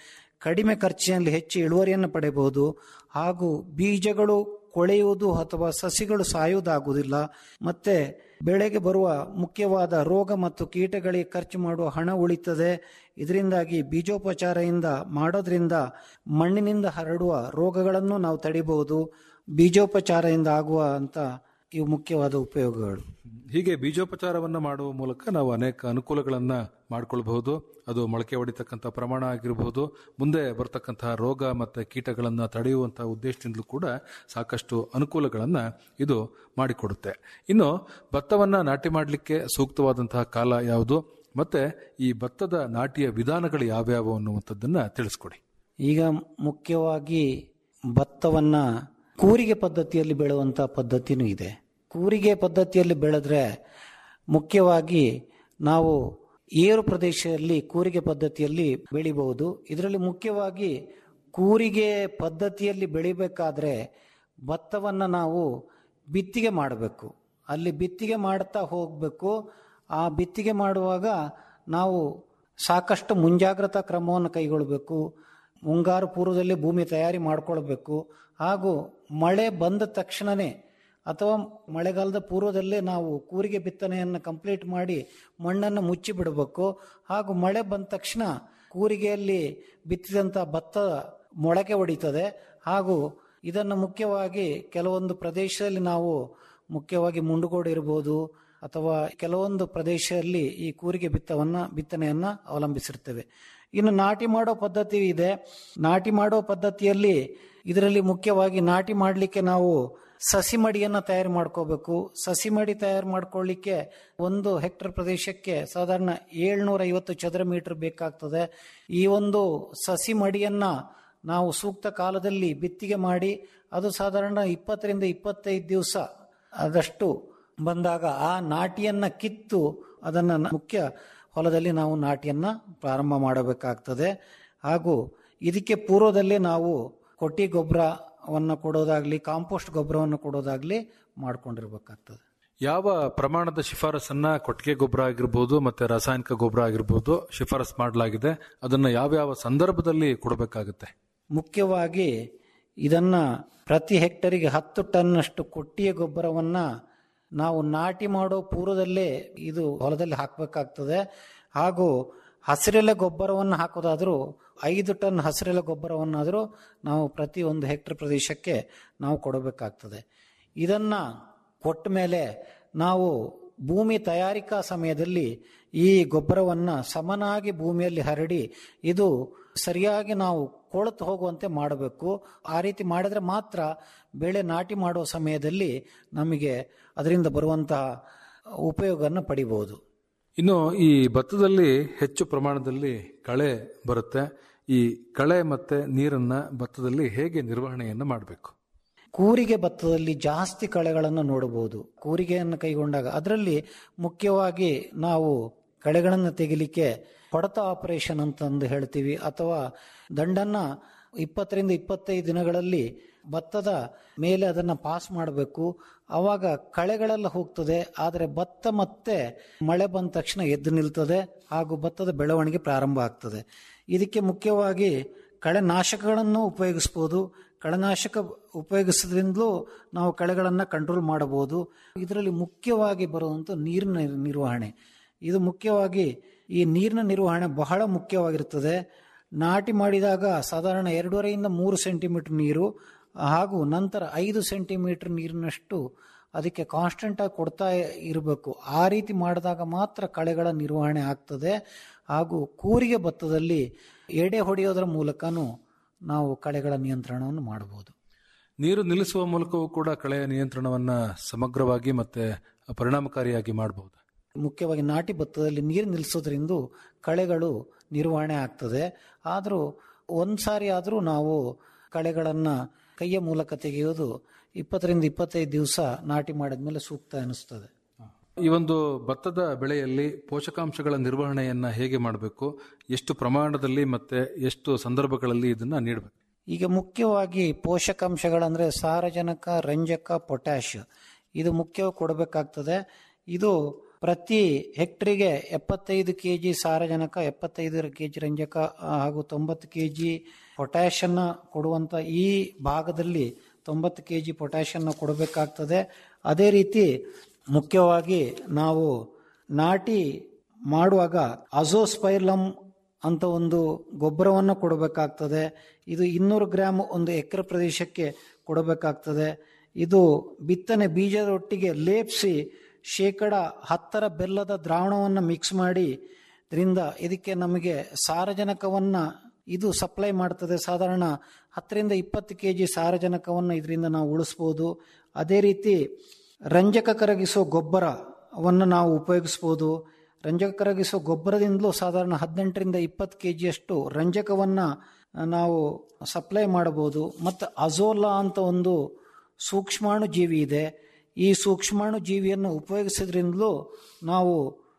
ಕಡಿಮೆ ಖರ್ಚಿನಲ್ಲಿ ಹೆಚ್ಚು ಇಳುವರಿಯನ್ನು ಪಡೆಯಬಹುದು ಹಾಗೂ ಬೀಜಗಳು ಕೊಳೆಯುವುದು ಅಥವಾ ಸಸಿಗಳು ಸಾಯುವುದಾಗುವುದಿಲ್ಲ ಮತ್ತೆ ಬೆಳೆಗೆ ಬರುವ ಮುಖ್ಯವಾದ ರೋಗ ಮತ್ತು ಕೀಟಗಳಿಗೆ ಖರ್ಚು ಮಾಡುವ ಹಣ ಉಳಿತದೆ ಇದರಿಂದಾಗಿ ಬೀಜೋಪಚಾರದಿಂದ ಮಾಡೋದ್ರಿಂದ ಮಣ್ಣಿನಿಂದ ಹರಡುವ ರೋಗಗಳನ್ನು ನಾವು ತಡಿಬಹುದು ಬೀಜೋಪಚಾರದಿಂದ ಆಗುವ ಅಂತ ಇವು ಮುಖ್ಯವಾದ ಉಪಯೋಗಗಳು ಹೀಗೆ ಬೀಜೋಪಚಾರವನ್ನ ಮಾಡುವ ಮೂಲಕ ನಾವು ಅನೇಕ ಅನುಕೂಲಗಳನ್ನ ಮಾಡಿಕೊಳ್ಬಹುದು ಅದು ಮೊಳಕೆ ಹೊಡಿತಕ್ಕಂಥ ಪ್ರಮಾಣ ಆಗಿರಬಹುದು ಮುಂದೆ ಬರ್ತಕ್ಕಂತಹ ರೋಗ ಮತ್ತೆ ಕೀಟಗಳನ್ನ ತಡೆಯುವಂತಹ ಉದ್ದೇಶದಿಂದಲೂ ಕೂಡ ಸಾಕಷ್ಟು ಅನುಕೂಲಗಳನ್ನ ಇದು ಮಾಡಿಕೊಡುತ್ತೆ ಇನ್ನು ಭತ್ತವನ್ನ ನಾಟಿ ಮಾಡಲಿಕ್ಕೆ ಸೂಕ್ತವಾದಂತಹ ಕಾಲ ಯಾವುದು ಮತ್ತೆ ಈ ಭತ್ತದ ನಾಟಿಯ ವಿಧಾನಗಳು ಯಾವ್ಯಾವು ಅನ್ನುವಂಥದ್ದನ್ನ ತಿಳಿಸ್ಕೊಡಿ ಈಗ ಮುಖ್ಯವಾಗಿ ಭತ್ತವನ್ನ ಕೂರಿಗೆ ಪದ್ಧತಿಯಲ್ಲಿ ಬೆಳೆಯುವಂಥ ಪದ್ಧತಿನೂ ಇದೆ ಕೂರಿಗೆ ಪದ್ಧತಿಯಲ್ಲಿ ಬೆಳೆದ್ರೆ ಮುಖ್ಯವಾಗಿ ನಾವು ಏರು ಪ್ರದೇಶದಲ್ಲಿ ಕೂರಿಗೆ ಪದ್ಧತಿಯಲ್ಲಿ ಬೆಳಿಬಹುದು ಇದರಲ್ಲಿ ಮುಖ್ಯವಾಗಿ ಕೂರಿಗೆ ಪದ್ಧತಿಯಲ್ಲಿ ಬೆಳಿಬೇಕಾದ್ರೆ ಭತ್ತವನ್ನು ನಾವು ಬಿತ್ತಿಗೆ ಮಾಡಬೇಕು ಅಲ್ಲಿ ಬಿತ್ತಿಗೆ ಮಾಡ್ತಾ ಹೋಗಬೇಕು ಆ ಬಿತ್ತಿಗೆ ಮಾಡುವಾಗ ನಾವು ಸಾಕಷ್ಟು ಮುಂಜಾಗ್ರತಾ ಕ್ರಮವನ್ನು ಕೈಗೊಳ್ಳಬೇಕು ಮುಂಗಾರು ಪೂರ್ವದಲ್ಲಿ ಭೂಮಿ ತಯಾರಿ ಮಾಡಿಕೊಳ್ಬೇಕು ಹಾಗೂ ಮಳೆ ಬಂದ ತಕ್ಷಣವೇ ಅಥವಾ ಮಳೆಗಾಲದ ಪೂರ್ವದಲ್ಲೇ ನಾವು ಕೂರಿಗೆ ಬಿತ್ತನೆಯನ್ನು ಕಂಪ್ಲೀಟ್ ಮಾಡಿ ಮಣ್ಣನ್ನು ಮುಚ್ಚಿ ಬಿಡಬೇಕು ಹಾಗೂ ಮಳೆ ಬಂದ ತಕ್ಷಣ ಕೂರಿಗೆಯಲ್ಲಿ ಬಿತ್ತಿದಂಥ ಭತ್ತ ಮೊಳಕೆ ಹೊಡಿತದೆ ಹಾಗೂ ಇದನ್ನು ಮುಖ್ಯವಾಗಿ ಕೆಲವೊಂದು ಪ್ರದೇಶದಲ್ಲಿ ನಾವು ಮುಖ್ಯವಾಗಿ ಮುಂಡುಗೋಡು ಇರ್ಬೋದು ಅಥವಾ ಕೆಲವೊಂದು ಪ್ರದೇಶದಲ್ಲಿ ಈ ಕೂರಿಗೆ ಬಿತ್ತವನ್ನ ಬಿತ್ತನೆಯನ್ನ ಅವಲಂಬಿಸಿರ್ತೇವೆ ಇನ್ನು ನಾಟಿ ಮಾಡೋ ಪದ್ಧತಿ ಇದೆ ನಾಟಿ ಮಾಡೋ ಪದ್ಧತಿಯಲ್ಲಿ ಇದರಲ್ಲಿ ಮುಖ್ಯವಾಗಿ ನಾಟಿ ಮಾಡಲಿಕ್ಕೆ ನಾವು ಸಸಿ ಮಡಿಯನ್ನು ತಯಾರು ಮಾಡ್ಕೋಬೇಕು ಸಸಿ ಮಡಿ ತಯಾರು ಮಾಡ್ಕೊಳ್ಳಿಕ್ಕೆ ಒಂದು ಹೆಕ್ಟರ್ ಪ್ರದೇಶಕ್ಕೆ ಸಾಧಾರಣ ಏಳ್ನೂರ ಐವತ್ತು ಚದರ ಮೀಟರ್ ಬೇಕಾಗ್ತದೆ ಈ ಒಂದು ಸಸಿ ಮಡಿಯನ್ನ ನಾವು ಸೂಕ್ತ ಕಾಲದಲ್ಲಿ ಬಿತ್ತಿಗೆ ಮಾಡಿ ಅದು ಸಾಧಾರಣ ಇಪ್ಪತ್ತರಿಂದ ಇಪ್ಪತ್ತೈದು ದಿವಸ ಆದಷ್ಟು ಬಂದಾಗ ಆ ನಾಟಿಯನ್ನ ಕಿತ್ತು ಅದನ್ನ ಮುಖ್ಯ ಹೊಲದಲ್ಲಿ ನಾವು ನಾಟಿಯನ್ನ ಪ್ರಾರಂಭ ಮಾಡಬೇಕಾಗ್ತದೆ ಹಾಗೂ ಇದಕ್ಕೆ ಪೂರ್ವದಲ್ಲೇ ನಾವು ಕೊಟ್ಟಿ ಗೊಬ್ಬರವನ್ನು ಕೊಡೋದಾಗ್ಲಿ ಕಾಂಪೋಸ್ಟ್ ಗೊಬ್ಬರವನ್ನು ಕೊಡೋದಾಗ್ಲಿ ಮಾಡ್ಕೊಂಡಿರ್ಬೇಕಾಗ್ತದೆ ಯಾವ ಪ್ರಮಾಣದ ಶಿಫಾರಸನ್ನ ಕೊಟ್ಟಿಗೆ ಗೊಬ್ಬರ ಆಗಿರ್ಬೋದು ಮತ್ತೆ ರಾಸಾಯನಿಕ ಗೊಬ್ಬರ ಆಗಿರ್ಬೋದು ಶಿಫಾರಸ್ ಮಾಡಲಾಗಿದೆ ಅದನ್ನ ಯಾವ್ಯಾವ ಸಂದರ್ಭದಲ್ಲಿ ಕೊಡಬೇಕಾಗುತ್ತೆ ಮುಖ್ಯವಾಗಿ ಇದನ್ನ ಪ್ರತಿ ಹೆಕ್ಟರಿಗೆ ಹತ್ತು ಟನ್ನಷ್ಟು ಕೊಟ್ಟಿಗೆ ಗೊಬ್ಬರವನ್ನ ನಾವು ನಾಟಿ ಮಾಡೋ ಪೂರ್ವದಲ್ಲೇ ಇದು ಹೊಲದಲ್ಲಿ ಹಾಕಬೇಕಾಗ್ತದೆ ಹಾಗೂ ಹಸಿರೆಲೆ ಗೊಬ್ಬರವನ್ನು ಹಾಕೋದಾದರೂ ಐದು ಟನ್ ಹಸಿರೆಲೆ ಗೊಬ್ಬರವನ್ನಾದರೂ ನಾವು ಪ್ರತಿ ಒಂದು ಹೆಕ್ಟರ್ ಪ್ರದೇಶಕ್ಕೆ ನಾವು ಕೊಡಬೇಕಾಗ್ತದೆ ಇದನ್ನ ಕೊಟ್ಟ ಮೇಲೆ ನಾವು ಭೂಮಿ ತಯಾರಿಕಾ ಸಮಯದಲ್ಲಿ ಈ ಗೊಬ್ಬರವನ್ನ ಸಮನಾಗಿ ಭೂಮಿಯಲ್ಲಿ ಹರಡಿ ಇದು ಸರಿಯಾಗಿ ನಾವು ಕೊಳತು ಹೋಗುವಂತೆ ಮಾಡಬೇಕು ಆ ರೀತಿ ಮಾಡಿದ್ರೆ ಮಾತ್ರ ಬೆಳೆ ನಾಟಿ ಮಾಡುವ ಸಮಯದಲ್ಲಿ ನಮಗೆ ಅದರಿಂದ ಬರುವಂತಹ ಉಪಯೋಗವನ್ನು ಪಡಿಬಹುದು ಇನ್ನು ಈ ಭತ್ತದಲ್ಲಿ ಹೆಚ್ಚು ಪ್ರಮಾಣದಲ್ಲಿ ಕಳೆ ಬರುತ್ತೆ ಈ ಕಳೆ ಮತ್ತೆ ನೀರನ್ನ ಭತ್ತದಲ್ಲಿ ಹೇಗೆ ನಿರ್ವಹಣೆಯನ್ನ ಮಾಡಬೇಕು ಕೂರಿಗೆ ಭತ್ತದಲ್ಲಿ ಜಾಸ್ತಿ ಕಳೆಗಳನ್ನು ನೋಡಬಹುದು ಕೂರಿಗೆಯನ್ನು ಕೈಗೊಂಡಾಗ ಅದರಲ್ಲಿ ಮುಖ್ಯವಾಗಿ ನಾವು ಕಳೆಗಳನ್ನು ತೆಗಿಲಿಕ್ಕೆ ಹೊಡೆತ ಆಪರೇಷನ್ ಅಂತಂದು ಹೇಳ್ತೀವಿ ಅಥವಾ ದಂಡನ್ನ ಇಪ್ಪತ್ತರಿಂದ ಇಪ್ಪತ್ತೈದು ದಿನಗಳಲ್ಲಿ ಭತ್ತದ ಮೇಲೆ ಅದನ್ನು ಪಾಸ್ ಮಾಡಬೇಕು ಆವಾಗ ಕಳೆಗಳೆಲ್ಲ ಹೋಗ್ತದೆ ಆದರೆ ಭತ್ತ ಮತ್ತೆ ಮಳೆ ಬಂದ ತಕ್ಷಣ ಎದ್ದು ನಿಲ್ತದೆ ಹಾಗೂ ಭತ್ತದ ಬೆಳವಣಿಗೆ ಪ್ರಾರಂಭ ಆಗ್ತದೆ ಇದಕ್ಕೆ ಮುಖ್ಯವಾಗಿ ಕಳೆನಾಶಕಗಳನ್ನು ಉಪಯೋಗಿಸ್ಬೋದು ಕಳೆನಾಶಕ ಉಪಯೋಗಿಸೋದ್ರಿಂದಲೂ ನಾವು ಕಳೆಗಳನ್ನು ಕಂಟ್ರೋಲ್ ಮಾಡಬಹುದು ಇದರಲ್ಲಿ ಮುಖ್ಯವಾಗಿ ಬರುವಂಥ ನೀರಿನ ನಿರ್ವಹಣೆ ಇದು ಮುಖ್ಯವಾಗಿ ಈ ನೀರಿನ ನಿರ್ವಹಣೆ ಬಹಳ ಮುಖ್ಯವಾಗಿರ್ತದೆ ನಾಟಿ ಮಾಡಿದಾಗ ಸಾಧಾರಣ ಎರಡೂವರೆಯಿಂದ ಮೂರು ಸೆಂಟಿಮೀಟರ್ ನೀರು ಹಾಗೂ ನಂತರ ಐದು ಸೆಂಟಿಮೀಟರ್ ನೀರಿನಷ್ಟು ಅದಕ್ಕೆ ಕಾನ್ಸ್ಟೆಂಟ್ ಆಗಿ ಕೊಡ್ತಾ ಇರಬೇಕು ಆ ರೀತಿ ಮಾಡಿದಾಗ ಮಾತ್ರ ಕಳೆಗಳ ನಿರ್ವಹಣೆ ಆಗ್ತದೆ ಹಾಗೂ ಕೂರಿಗೆ ಭತ್ತದಲ್ಲಿ ಎಡೆ ಹೊಡೆಯೋದರ ಮೂಲಕನೂ ನಾವು ಕಳೆಗಳ ನಿಯಂತ್ರಣವನ್ನು ಮಾಡಬಹುದು ನೀರು ನಿಲ್ಲಿಸುವ ಮೂಲಕವೂ ಕೂಡ ಕಳೆಯ ನಿಯಂತ್ರಣವನ್ನ ಸಮಗ್ರವಾಗಿ ಮತ್ತೆ ಪರಿಣಾಮಕಾರಿಯಾಗಿ ಮಾಡಬಹುದು ಮುಖ್ಯವಾಗಿ ನಾಟಿ ಭತ್ತದಲ್ಲಿ ನೀರು ನಿಲ್ಲಿಸೋದ್ರಿಂದ ಕಳೆಗಳು ನಿರ್ವಹಣೆ ಆಗ್ತದೆ ಆದರೂ ಒಂದು ಸಾರಿ ಆದರೂ ನಾವು ಕಳೆಗಳನ್ನು ಕೈಯ ಮೂಲಕ ತೆಗೆಯೋದು ಇಪ್ಪತ್ತರಿಂದ ಇಪ್ಪತ್ತೈದು ದಿವಸ ನಾಟಿ ಮಾಡಿದ್ಮೇಲೆ ಸೂಕ್ತ ಅನಿಸ್ತದೆ ಈ ಒಂದು ಭತ್ತದ ಬೆಳೆಯಲ್ಲಿ ಪೋಷಕಾಂಶಗಳ ನಿರ್ವಹಣೆಯನ್ನ ಹೇಗೆ ಮಾಡಬೇಕು ಎಷ್ಟು ಪ್ರಮಾಣದಲ್ಲಿ ಮತ್ತೆ ಎಷ್ಟು ಸಂದರ್ಭಗಳಲ್ಲಿ ಇದನ್ನ ನೀಡಬೇಕು ಈಗ ಮುಖ್ಯವಾಗಿ ಪೋಷಕಾಂಶಗಳಂದ್ರೆ ಸಾರಜನಕ ರಂಜಕ ಪೊಟ್ಯಾಶ್ ಇದು ಮುಖ್ಯವಾಗಿ ಕೊಡಬೇಕಾಗ್ತದೆ ಇದು ಪ್ರತಿ ಹೆಕ್ಟರಿಗೆ ಎಪ್ಪತ್ತೈದು ಕೆ ಜಿ ಸಾರಜನಕ ಎಪ್ಪತ್ತೈದು ಕೆ ಜಿ ರಂಜಕ ಆ, ಹಾಗೂ ತೊಂಬತ್ತು ಕೆ ಜಿ ಪೊಟ್ಯಾಷನ್ನ ಕೊಡುವಂಥ ಈ ಭಾಗದಲ್ಲಿ ತೊಂಬತ್ತು ಕೆ ಜಿ ಪೊಟ್ಯಾಷನ್ನ ಕೊಡಬೇಕಾಗ್ತದೆ ಅದೇ ರೀತಿ ಮುಖ್ಯವಾಗಿ ನಾವು ನಾಟಿ ಮಾಡುವಾಗ ಅಜೋಸ್ಪೈರ್ಲಮ್ ಅಂತ ಒಂದು ಗೊಬ್ಬರವನ್ನು ಕೊಡಬೇಕಾಗ್ತದೆ ಇದು ಇನ್ನೂರು ಗ್ರಾಮ್ ಒಂದು ಎಕರೆ ಪ್ರದೇಶಕ್ಕೆ ಕೊಡಬೇಕಾಗ್ತದೆ ಇದು ಬಿತ್ತನೆ ಬೀಜದೊಟ್ಟಿಗೆ ಲೇಪಿಸಿ ಶೇಕಡ ಹತ್ತರ ಬೆಲ್ಲದ ದ್ರಾವಣವನ್ನು ಮಿಕ್ಸ್ ಮಾಡಿ ಇದರಿಂದ ಇದಕ್ಕೆ ನಮಗೆ ಸಾರಜನಕವನ್ನು ಇದು ಸಪ್ಲೈ ಮಾಡ್ತದೆ ಸಾಧಾರಣ ಹತ್ತರಿಂದ ಇಪ್ಪತ್ತು ಕೆ ಜಿ ಸಾರಜನಕವನ್ನು ಇದರಿಂದ ನಾವು ಉಳಿಸ್ಬೋದು ಅದೇ ರೀತಿ ರಂಜಕ ಕರಗಿಸೋ ಗೊಬ್ಬರವನ್ನು ನಾವು ಉಪಯೋಗಿಸ್ಬೋದು ರಂಜಕ ಕರಗಿಸೋ ಗೊಬ್ಬರದಿಂದಲೂ ಸಾಧಾರಣ ಹದಿನೆಂಟರಿಂದ ಇಪ್ಪತ್ತು ಕೆ ಜಿಯಷ್ಟು ರಂಜಕವನ್ನು ನಾವು ಸಪ್ಲೈ ಮಾಡಬಹುದು ಮತ್ತು ಅಜೋಲಾ ಅಂತ ಒಂದು ಸೂಕ್ಷ್ಮಾಣು ಜೀವಿ ಇದೆ ಈ ಸೂಕ್ಷ್ಮಾಣು ಜೀವಿಯನ್ನು ಉಪಯೋಗಿಸೋದ್ರಿಂದಲೂ ನಾವು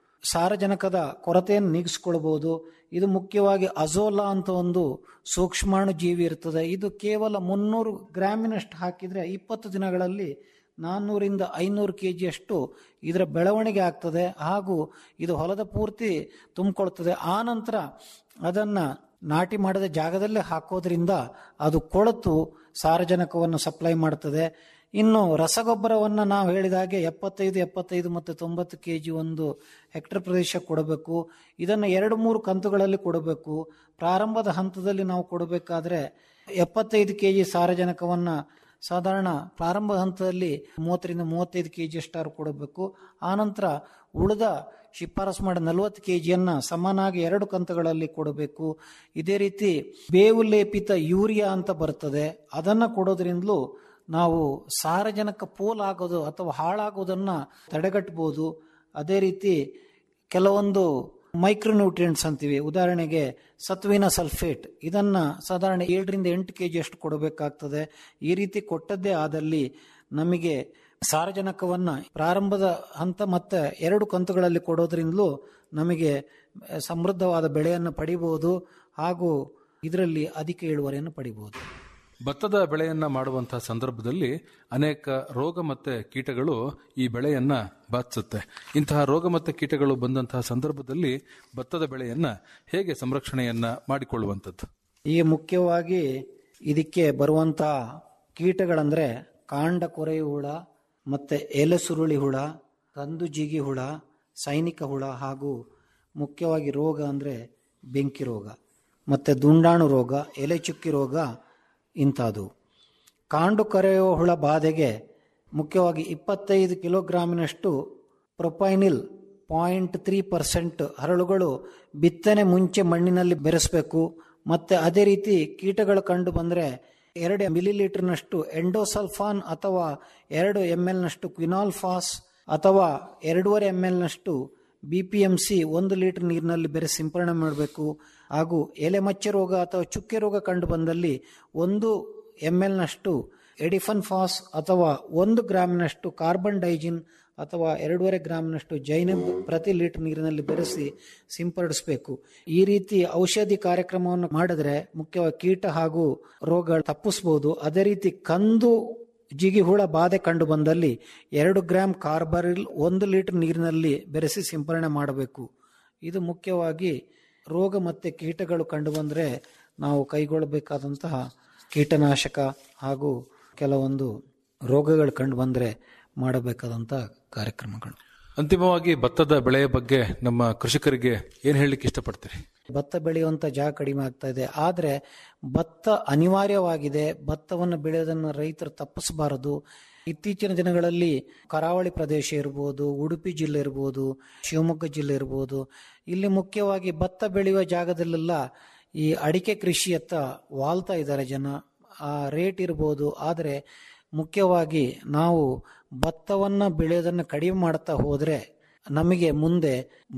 ಸಾರಜನಕದ ಕೊರತೆಯನ್ನು ನೀಗಿಸ್ಕೊಳ್ಬೋದು ಇದು ಮುಖ್ಯವಾಗಿ ಅಜೋಲಾ ಅಂತ ಒಂದು ಸೂಕ್ಷ್ಮಾಣು ಜೀವಿ ಇರ್ತದೆ ಇದು ಕೇವಲ ಮುನ್ನೂರು ಗ್ರಾಮಿನಷ್ಟು ಹಾಕಿದರೆ ಇಪ್ಪತ್ತು ದಿನಗಳಲ್ಲಿ ನಾನ್ನೂರಿಂದ ಐನೂರು ಕೆ ಜಿಯಷ್ಟು ಇದರ ಬೆಳವಣಿಗೆ ಆಗ್ತದೆ ಹಾಗೂ ಇದು ಹೊಲದ ಪೂರ್ತಿ ತುಂಬಿಕೊಳ್ತದೆ ಆ ನಂತರ ಅದನ್ನು ನಾಟಿ ಮಾಡಿದ ಜಾಗದಲ್ಲೇ ಹಾಕೋದ್ರಿಂದ ಅದು ಕೊಳೆತು ಸಾರಜನಕವನ್ನು ಸಪ್ಲೈ ಮಾಡ್ತದೆ ಇನ್ನು ರಸಗೊಬ್ಬರವನ್ನು ನಾವು ಹೇಳಿದ ಹಾಗೆ ಎಪ್ಪತ್ತೈದು ಎಪ್ಪತ್ತೈದು ಮತ್ತು ತೊಂಬತ್ತು ಕೆ ಜಿ ಒಂದು ಹೆಕ್ಟರ್ ಪ್ರದೇಶ ಕೊಡಬೇಕು ಇದನ್ನು ಎರಡು ಮೂರು ಕಂತುಗಳಲ್ಲಿ ಕೊಡಬೇಕು ಪ್ರಾರಂಭದ ಹಂತದಲ್ಲಿ ನಾವು ಕೊಡಬೇಕಾದ್ರೆ ಎಪ್ಪತ್ತೈದು ಕೆ ಜಿ ಸಾರಜನಕವನ್ನು ಸಾಧಾರಣ ಪ್ರಾರಂಭ ಹಂತದಲ್ಲಿ ಮೂವತ್ತರಿಂದ ಮೂವತ್ತೈದು ಕೆ ಜಿ ಅಷ್ಟಾರು ಕೊಡಬೇಕು ಆನಂತರ ಉಳಿದ ಶಿಫಾರಸು ಮಾಡಿ ನಲವತ್ತು ಕೆ ಜಿಯನ್ನು ಸಮಾನಾಗಿ ಎರಡು ಕಂತುಗಳಲ್ಲಿ ಕೊಡಬೇಕು ಇದೇ ರೀತಿ ಬೇವು ಲೇಪಿತ ಯೂರಿಯಾ ಅಂತ ಬರ್ತದೆ ಅದನ್ನು ಕೊಡೋದ್ರಿಂದಲೂ ನಾವು ಸಾರಜನಕ ಪೋಲಾಗೋದು ಅಥವಾ ಹಾಳಾಗೋದನ್ನು ತಡೆಗಟ್ಟಬಹುದು ಅದೇ ರೀತಿ ಕೆಲವೊಂದು ಮೈಕ್ರೋನ್ಯೂಟ್ರಿಯೆಂಟ್ಸ್ ಅಂತೀವಿ ಉದಾಹರಣೆಗೆ ಸತ್ವಿನ ಸಲ್ಫೇಟ್ ಇದನ್ನು ಸಾಧಾರಣ ಏಳರಿಂದ ಎಂಟು ಕೆ ಜಿ ಅಷ್ಟು ಕೊಡಬೇಕಾಗ್ತದೆ ಈ ರೀತಿ ಕೊಟ್ಟದ್ದೇ ಆದಲ್ಲಿ ನಮಗೆ ಸಾರಜನಕವನ್ನು ಪ್ರಾರಂಭದ ಹಂತ ಮತ್ತು ಎರಡು ಕಂತುಗಳಲ್ಲಿ ಕೊಡೋದ್ರಿಂದಲೂ ನಮಗೆ ಸಮೃದ್ಧವಾದ ಬೆಳೆಯನ್ನು ಪಡಿಬಹುದು ಹಾಗೂ ಇದರಲ್ಲಿ ಅಧಿಕ ಇಳುವರಿಯನ್ನು ಪಡಿಬಹುದು ಭತ್ತದ ಬೆಳೆಯನ್ನ ಮಾಡುವಂತಹ ಸಂದರ್ಭದಲ್ಲಿ ಅನೇಕ ರೋಗ ಮತ್ತೆ ಕೀಟಗಳು ಈ ಬೆಳೆಯನ್ನ ಬಾಧಿಸುತ್ತೆ ಇಂತಹ ರೋಗ ಮತ್ತೆ ಕೀಟಗಳು ಬಂದಂತಹ ಸಂದರ್ಭದಲ್ಲಿ ಭತ್ತದ ಬೆಳೆಯನ್ನ ಹೇಗೆ ಸಂರಕ್ಷಣೆಯನ್ನ ಮಾಡಿಕೊಳ್ಳುವಂಥದ್ದು ಈ ಮುಖ್ಯವಾಗಿ ಇದಕ್ಕೆ ಬರುವಂತ ಕೀಟಗಳಂದ್ರೆ ಕಾಂಡ ಕೊರೆಯು ಹುಳ ಮತ್ತೆ ಎಲೆ ಸುರುಳಿ ಹುಳ ಕಂದು ಜಿಗಿ ಹುಳ ಸೈನಿಕ ಹುಳ ಹಾಗೂ ಮುಖ್ಯವಾಗಿ ರೋಗ ಅಂದ್ರೆ ಬೆಂಕಿ ರೋಗ ಮತ್ತೆ ದುಂಡಾಣು ರೋಗ ಎಲೆ ಚುಕ್ಕಿ ರೋಗ ಇಂಥದ್ದು ಕಾಂಡು ಕರೆಯುವ ಹುಳ ಬಾಧೆಗೆ ಮುಖ್ಯವಾಗಿ ಇಪ್ಪತ್ತೈದು ಕಿಲೋಗ್ರಾಮಿನಷ್ಟು ಪ್ರೊಪೈನಿಲ್ ಪಾಯಿಂಟ್ ತ್ರೀ ಪರ್ಸೆಂಟ್ ಹರಳುಗಳು ಬಿತ್ತನೆ ಮುಂಚೆ ಮಣ್ಣಿನಲ್ಲಿ ಬೆರೆಸಬೇಕು ಮತ್ತೆ ಅದೇ ರೀತಿ ಕೀಟಗಳು ಕಂಡು ಬಂದರೆ ಎರಡು ಮಿಲಿಲೀಟರ್ನಷ್ಟು ಎಂಡೋಸಲ್ಫಾನ್ ಅಥವಾ ಎರಡು ಎಮ್ ಎಲ್ನಷ್ಟು ಕ್ವಿನಾಲ್ಫಾಸ್ ಅಥವಾ ಎರಡೂವರೆ ಎಮ್ ಎಲ್ನಷ್ಟು ಬಿ ಪಿ ಎಂ ಸಿ ಒಂದು ಲೀಟರ್ ನೀರಿನಲ್ಲಿ ಬೆರೆಸಿ ಸಿಂಪರಣೆ ಮಾಡಬೇಕು ಹಾಗೂ ಎಲೆ ಮಚ್ಚೆ ರೋಗ ಅಥವಾ ಚುಕ್ಕೆ ರೋಗ ಕಂಡು ಬಂದಲ್ಲಿ ಒಂದು ಎಮ್ ಎಲ್ನಷ್ಟು ಎಡಿಫನ್ ಫಾಸ್ ಅಥವಾ ಒಂದು ಗ್ರಾಮ್ನಷ್ಟು ಕಾರ್ಬನ್ ಡೈಜಿನ್ ಅಥವಾ ಎರಡೂವರೆ ಗ್ರಾಮ್ನಷ್ಟು ಜೈನಬ್ ಪ್ರತಿ ಲೀಟರ್ ನೀರಿನಲ್ಲಿ ಬೆರೆಸಿ ಸಿಂಪಡಿಸಬೇಕು ಈ ರೀತಿ ಔಷಧಿ ಕಾರ್ಯಕ್ರಮವನ್ನು ಮಾಡಿದ್ರೆ ಮುಖ್ಯವಾಗಿ ಕೀಟ ಹಾಗೂ ರೋಗ ತಪ್ಪಿಸಬಹುದು ಅದೇ ರೀತಿ ಕಂದು ಜಿಗಿ ಹುಳ ಬಾಧೆ ಕಂಡು ಬಂದಲ್ಲಿ ಎರಡು ಗ್ರಾಮ್ ಕಾರ್ಬರಿಲ್ ಒಂದು ಲೀಟರ್ ನೀರಿನಲ್ಲಿ ಬೆರೆಸಿ ಸಿಂಪರಣೆ ಮಾಡಬೇಕು ಇದು ಮುಖ್ಯವಾಗಿ ರೋಗ ಮತ್ತು ಕೀಟಗಳು ಕಂಡು ಬಂದರೆ ನಾವು ಕೈಗೊಳ್ಳಬೇಕಾದಂತಹ ಕೀಟನಾಶಕ ಹಾಗೂ ಕೆಲವೊಂದು ರೋಗಗಳು ಕಂಡು ಬಂದರೆ ಮಾಡಬೇಕಾದಂತಹ ಕಾರ್ಯಕ್ರಮಗಳು ಅಂತಿಮವಾಗಿ ಭತ್ತದ ಬೆಳೆಯ ಬಗ್ಗೆ ನಮ್ಮ ಕೃಷಿಕರಿಗೆ ಏನ್ ಹೇಳಲಿಕ್ಕೆ ಇಷ್ಟಪಡ್ತೀರಿ ಭತ್ತ ಬೆಳೆಯುವಂತ ಜಾಗ ಕಡಿಮೆ ಆಗ್ತಾ ಇದೆ ಆದರೆ ಭತ್ತ ಅನಿವಾರ್ಯವಾಗಿದೆ ಭತ್ತವನ್ನು ಬೆಳೆಯೋದನ್ನು ರೈತರು ತಪ್ಪಿಸಬಾರದು ಇತ್ತೀಚಿನ ದಿನಗಳಲ್ಲಿ ಕರಾವಳಿ ಪ್ರದೇಶ ಇರ್ಬೋದು ಉಡುಪಿ ಜಿಲ್ಲೆ ಇರ್ಬೋದು ಶಿವಮೊಗ್ಗ ಜಿಲ್ಲೆ ಇರ್ಬೋದು ಇಲ್ಲಿ ಮುಖ್ಯವಾಗಿ ಭತ್ತ ಬೆಳೆಯುವ ಜಾಗದಲ್ಲೆಲ್ಲ ಈ ಅಡಿಕೆ ಕೃಷಿಯತ್ತ ವಾಲ್ತಾ ಇದ್ದಾರೆ ಜನ ಆ ರೇಟ್ ಇರ್ಬೋದು ಆದರೆ ಮುಖ್ಯವಾಗಿ ನಾವು ಭತ್ತವನ್ನು ಬೆಳೆಯೋದನ್ನು ಕಡಿಮೆ ಮಾಡ್ತಾ ಹೋದರೆ ನಮಗೆ ಮುಂದೆ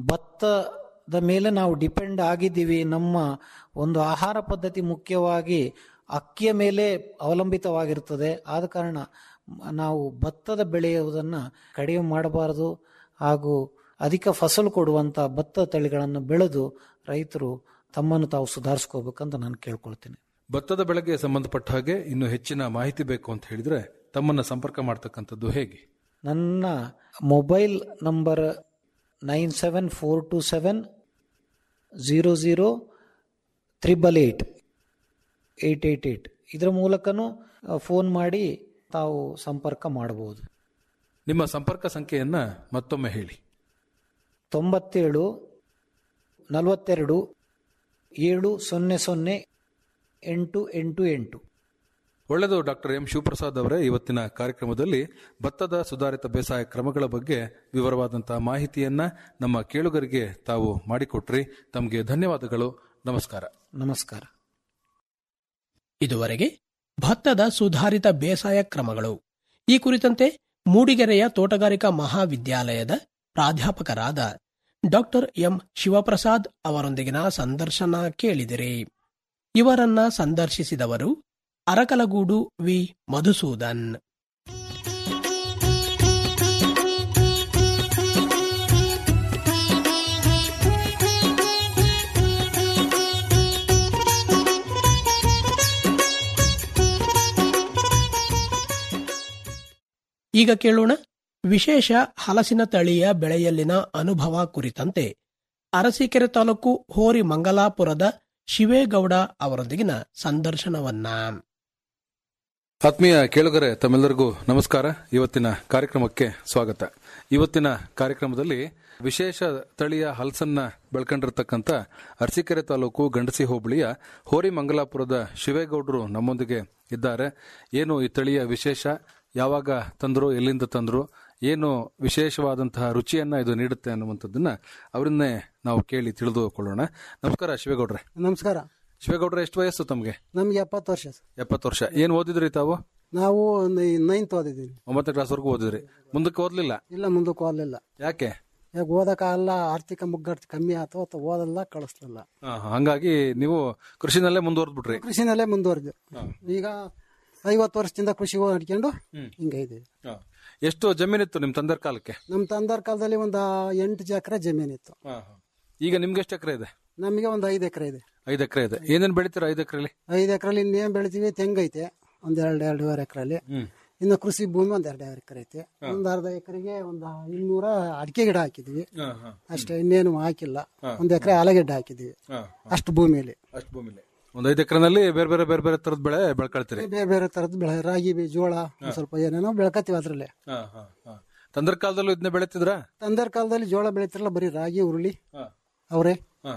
ಭತ್ತದ ಮೇಲೆ ನಾವು ಡಿಪೆಂಡ್ ಆಗಿದ್ದೀವಿ ನಮ್ಮ ಒಂದು ಆಹಾರ ಪದ್ಧತಿ ಮುಖ್ಯವಾಗಿ ಅಕ್ಕಿಯ ಮೇಲೆ ಅವಲಂಬಿತವಾಗಿರ್ತದೆ ಆದ ಕಾರಣ ನಾವು ಭತ್ತದ ಬೆಳೆಯುವುದನ್ನು ಕಡಿಮೆ ಮಾಡಬಾರದು ಹಾಗೂ ಅಧಿಕ ಫಸಲು ಕೊಡುವಂಥ ಭತ್ತ ತಳಿಗಳನ್ನು ಬೆಳೆದು ರೈತರು ತಮ್ಮನ್ನು ತಾವು ಸುಧಾರಿಸ್ಕೋಬೇಕಂತ ನಾನು ಕೇಳ್ಕೊಳ್ತೀನಿ ಭತ್ತದ ಬೆಳೆಗೆ ಸಂಬಂಧಪಟ್ಟ ಹಾಗೆ ಇನ್ನು ಹೆಚ್ಚಿನ ಮಾಹಿತಿ ಬೇಕು ಅಂತ ಹೇಳಿದ್ರೆ ತಮ್ಮನ್ನ ಸಂಪರ್ಕ ಮಾಡ್ತಕ್ಕಂಥದ್ದು ಹೇಗೆ ನನ್ನ mobile number nine seven four two seven zero zero triple eight eight eight eight ಇದರ ಮೂಲಕನೂ ಫೋನ್ ಮಾಡಿ ತಾವು ಸಂಪರ್ಕ ಮಾಡಬಹುದು ನಿಮ್ಮ ಸಂಪರ್ಕ ಸಂಖ್ಯೆಯನ್ನ ಮತ್ತೊಮ್ಮೆ ಹೇಳಿ ತೊಂಬತ್ತೇಳು ನಲವತ್ತೆರಡು ಏಳು ಸೊನ್ನೆ ಸೊನ್ನೆ ಎಂಟು ಎಂಟು ಎಂಟು ಒಳ್ಳೆಯದು ಡಾಕ್ಟರ್ ಎಂ ಶಿವಪ್ರಸಾದ್ ಅವರೇ ಇವತ್ತಿನ ಕಾರ್ಯಕ್ರಮದಲ್ಲಿ ಭತ್ತದ ಸುಧಾರಿತ ಬೇಸಾಯ ಕ್ರಮಗಳ ಬಗ್ಗೆ ವಿವರವಾದಂತಹ ಮಾಹಿತಿಯನ್ನ ನಮ್ಮ ಕೇಳುಗರಿಗೆ ತಾವು ಮಾಡಿಕೊಟ್ರಿ ತಮಗೆ ಧನ್ಯವಾದಗಳು ನಮಸ್ಕಾರ ನಮಸ್ಕಾರ ಇದುವರೆಗೆ ಭತ್ತದ ಸುಧಾರಿತ ಬೇಸಾಯ ಕ್ರಮಗಳು ಈ ಕುರಿತಂತೆ ಮೂಡಿಗೆರೆಯ ತೋಟಗಾರಿಕಾ ಮಹಾವಿದ್ಯಾಲಯದ ಪ್ರಾಧ್ಯಾಪಕರಾದ ಡಾಕ್ಟರ್ ಎಂ ಶಿವಪ್ರಸಾದ್ ಅವರೊಂದಿಗಿನ ಸಂದರ್ಶನ ಕೇಳಿದಿರಿ ಇವರನ್ನ ಸಂದರ್ಶಿಸಿದವರು ಅರಕಲಗೂಡು ವಿ ಮಧುಸೂದನ್ ಈಗ ಕೇಳೋಣ ವಿಶೇಷ ಹಲಸಿನ ತಳಿಯ ಬೆಳೆಯಲ್ಲಿನ ಅನುಭವ ಕುರಿತಂತೆ ಅರಸೀಕೆರೆ ತಾಲೂಕು ಹೋರಿ ಮಂಗಲಾಪುರದ ಶಿವೇಗೌಡ ಅವರೊಂದಿಗಿನ ಸಂದರ್ಶನವನ್ನ ಆತ್ಮೀಯ ಕೇಳುಗರೆ ತಮ್ಮೆಲ್ಲರಿಗೂ ನಮಸ್ಕಾರ ಇವತ್ತಿನ ಕಾರ್ಯಕ್ರಮಕ್ಕೆ ಸ್ವಾಗತ ಇವತ್ತಿನ ಕಾರ್ಯಕ್ರಮದಲ್ಲಿ ವಿಶೇಷ ತಳಿಯ ಹಲಸನ್ನ ಬೆಳ್ಕೊಂಡಿರ್ತಕ್ಕಂಥ ಅರಸೀಕೆರೆ ತಾಲೂಕು ಗಂಡಸಿ ಹೋಬಳಿಯ ಹೋರಿ ಮಂಗಲಾಪುರದ ಶಿವೇಗೌಡರು ನಮ್ಮೊಂದಿಗೆ ಇದ್ದಾರೆ ಏನು ಈ ತಳಿಯ ವಿಶೇಷ ಯಾವಾಗ ತಂದ್ರು ಎಲ್ಲಿಂದ ತಂದ್ರು ಏನು ವಿಶೇಷವಾದಂತಹ ರುಚಿಯನ್ನ ಇದು ನೀಡುತ್ತೆ ಅನ್ನುವಂಥದ್ದನ್ನ ಅವರನ್ನೇ ನಾವು ಕೇಳಿ ತಿಳಿದುಕೊಳ್ಳೋಣ ನಮಸ್ಕಾರ ಶಿವೇಗೌಡ್ರೆ ನಮಸ್ಕಾರ ಶಿವೇಗೌಡ್ರೆ ಎಷ್ಟು ವಯಸ್ಸು ತಮಗೆ ನಮ್ಗೆ ಎಪ್ಪತ್ತು ವರ್ಷ ಸರ್ ಎಪ್ಪತ್ತು ವರ್ಷ ಏನ್ ಓದಿದ್ರಿ ತಾವು ನಾವು ನೈನ್ತ್ ಓದಿದ್ದೀವಿ ಒಂಬತ್ತನೇ ಕ್ಲಾಸ್ವರೆಗೂ ಓದಿದ್ರಿ ಮುಂದಕ್ಕೆ ಓದ್ಲಿಲ್ಲ ಇಲ್ಲ ಮುಂದಕ್ಕೆ ಓದಲಿಲ್ಲ ಯಾಕೆ ಯಾಕೆ ಓದಕ್ಕಾಗಲ್ಲ ಆರ್ಥಿಕ ಮುಗ್ಗಟ್ಟು ಕಮ್ಮಿ ಆಯ್ತು ಅಥವಾ ಓದಲ್ಲ ಕಳಿಸ್ಲಿಲ್ಲ ಆ, ಹಂಗಾಗಿ ನೀವು ಕೃಷಿನಲ್ಲೇ ಮುಂದುವರೆದ್ಬಿಟ್ರಿ ಕೃಷಿನಲ್ಲೇ ಮುಂದುವರೆದು ಈಗ ಐವತ್ತು ವರ್ಷದಿಂದ ಕೃಷಿ ಮಾಡ್ಕೊಂಡು ಹಿಂಗೆ ಇದೆ ಎಷ್ಟು ಜಮೀನಿತ್ತು ನಿಮ್ ತಂದೆರ್ ಕಾಲಕ್ಕೆ ನಮ್ಮ ತಂದರ ಕಾಲದಲ್ಲಿ ಒಂದು ಎಂಟು ಎಕರೆ ಜಮೀನಿತ್ತು ಈಗ ನಿಮ್ಗೆ ಎಷ್ಟು ಎಕರೆ ಇದೆ ನಮಗೆ ಒಂದು ಐದು ಎಕರೆ ಇದೆ ಐದು ಎಕರೆ ಇದೆ ಏನೇನ್ ಬೆಳಿತೀರಾ ಐದು ಎಕರೆಲಿ ಐದು ಎಕರೆಲಿ ಇನ್ನೇನು ಬೆಳಿತೀವಿ ತೆಂಗೈತೆ ಒಂದು ಎರಡು ಎರಡೂವರೆ ಎಕರೆಲಿ ಇನ್ನು ಕೃಷಿ ಭೂಮಿ ಒಂದು ಎರಡು ಎಕರೆ ಐತೆ ಒಂದು ಅರ್ಧ ಎಕರೆಗೆ ಒಂದು ಇನ್ನೂರ ಅಡಿಕೆ ಗಿಡ ಹಾಕಿದ್ವಿ ಅಷ್ಟೇ ಇನ್ನೇನು ಹಾಕಿಲ್ಲ ಒಂದು ಎಕರೆ ಆಲೂಗೆಡ್ಡೆ ಹಾಕಿದ್ವಿ ಅಷ್ಟು ಭೂಮಿಯಲ್ಲಿ ಅಷ್ಟು ಭೂಮಿಲಿ ಒಂದ್ ಐದು ಎಕರೆನಲ್ಲಿ ಬೇರೆ ಬೇರೆ ಬೇರೆ ಬೇರೆ ತರದ ಬೆಳೆ ಬೆಳ್ಕೊಳ್ತೀರಿ ಬೇರೆ ಬೇರೆ ತರದ್ ಬೆಳೆ ರಾಗಿ ಬೀಜ ಜೋಳ ಒಂದ್ ಸ್ವಲ್ಪ ಏನೇನೋ ಬೆಳ್ಕತ್ತೀವಿ ಅದ್ರಲ್ಲೇ ತಂದರ್ ಕಾಲದಲ್ಲೂ ಇದನ್ನ ಬೆಳಿತಿದ್ರ ತಂದರ ಕಾಲದಲ್ಲಿ ಜೋಳ ಬೆಳಿತಿರಲ್ಲ ಬರೀ ರಾಗಿ ಉರುಳಿ ಅವರೇ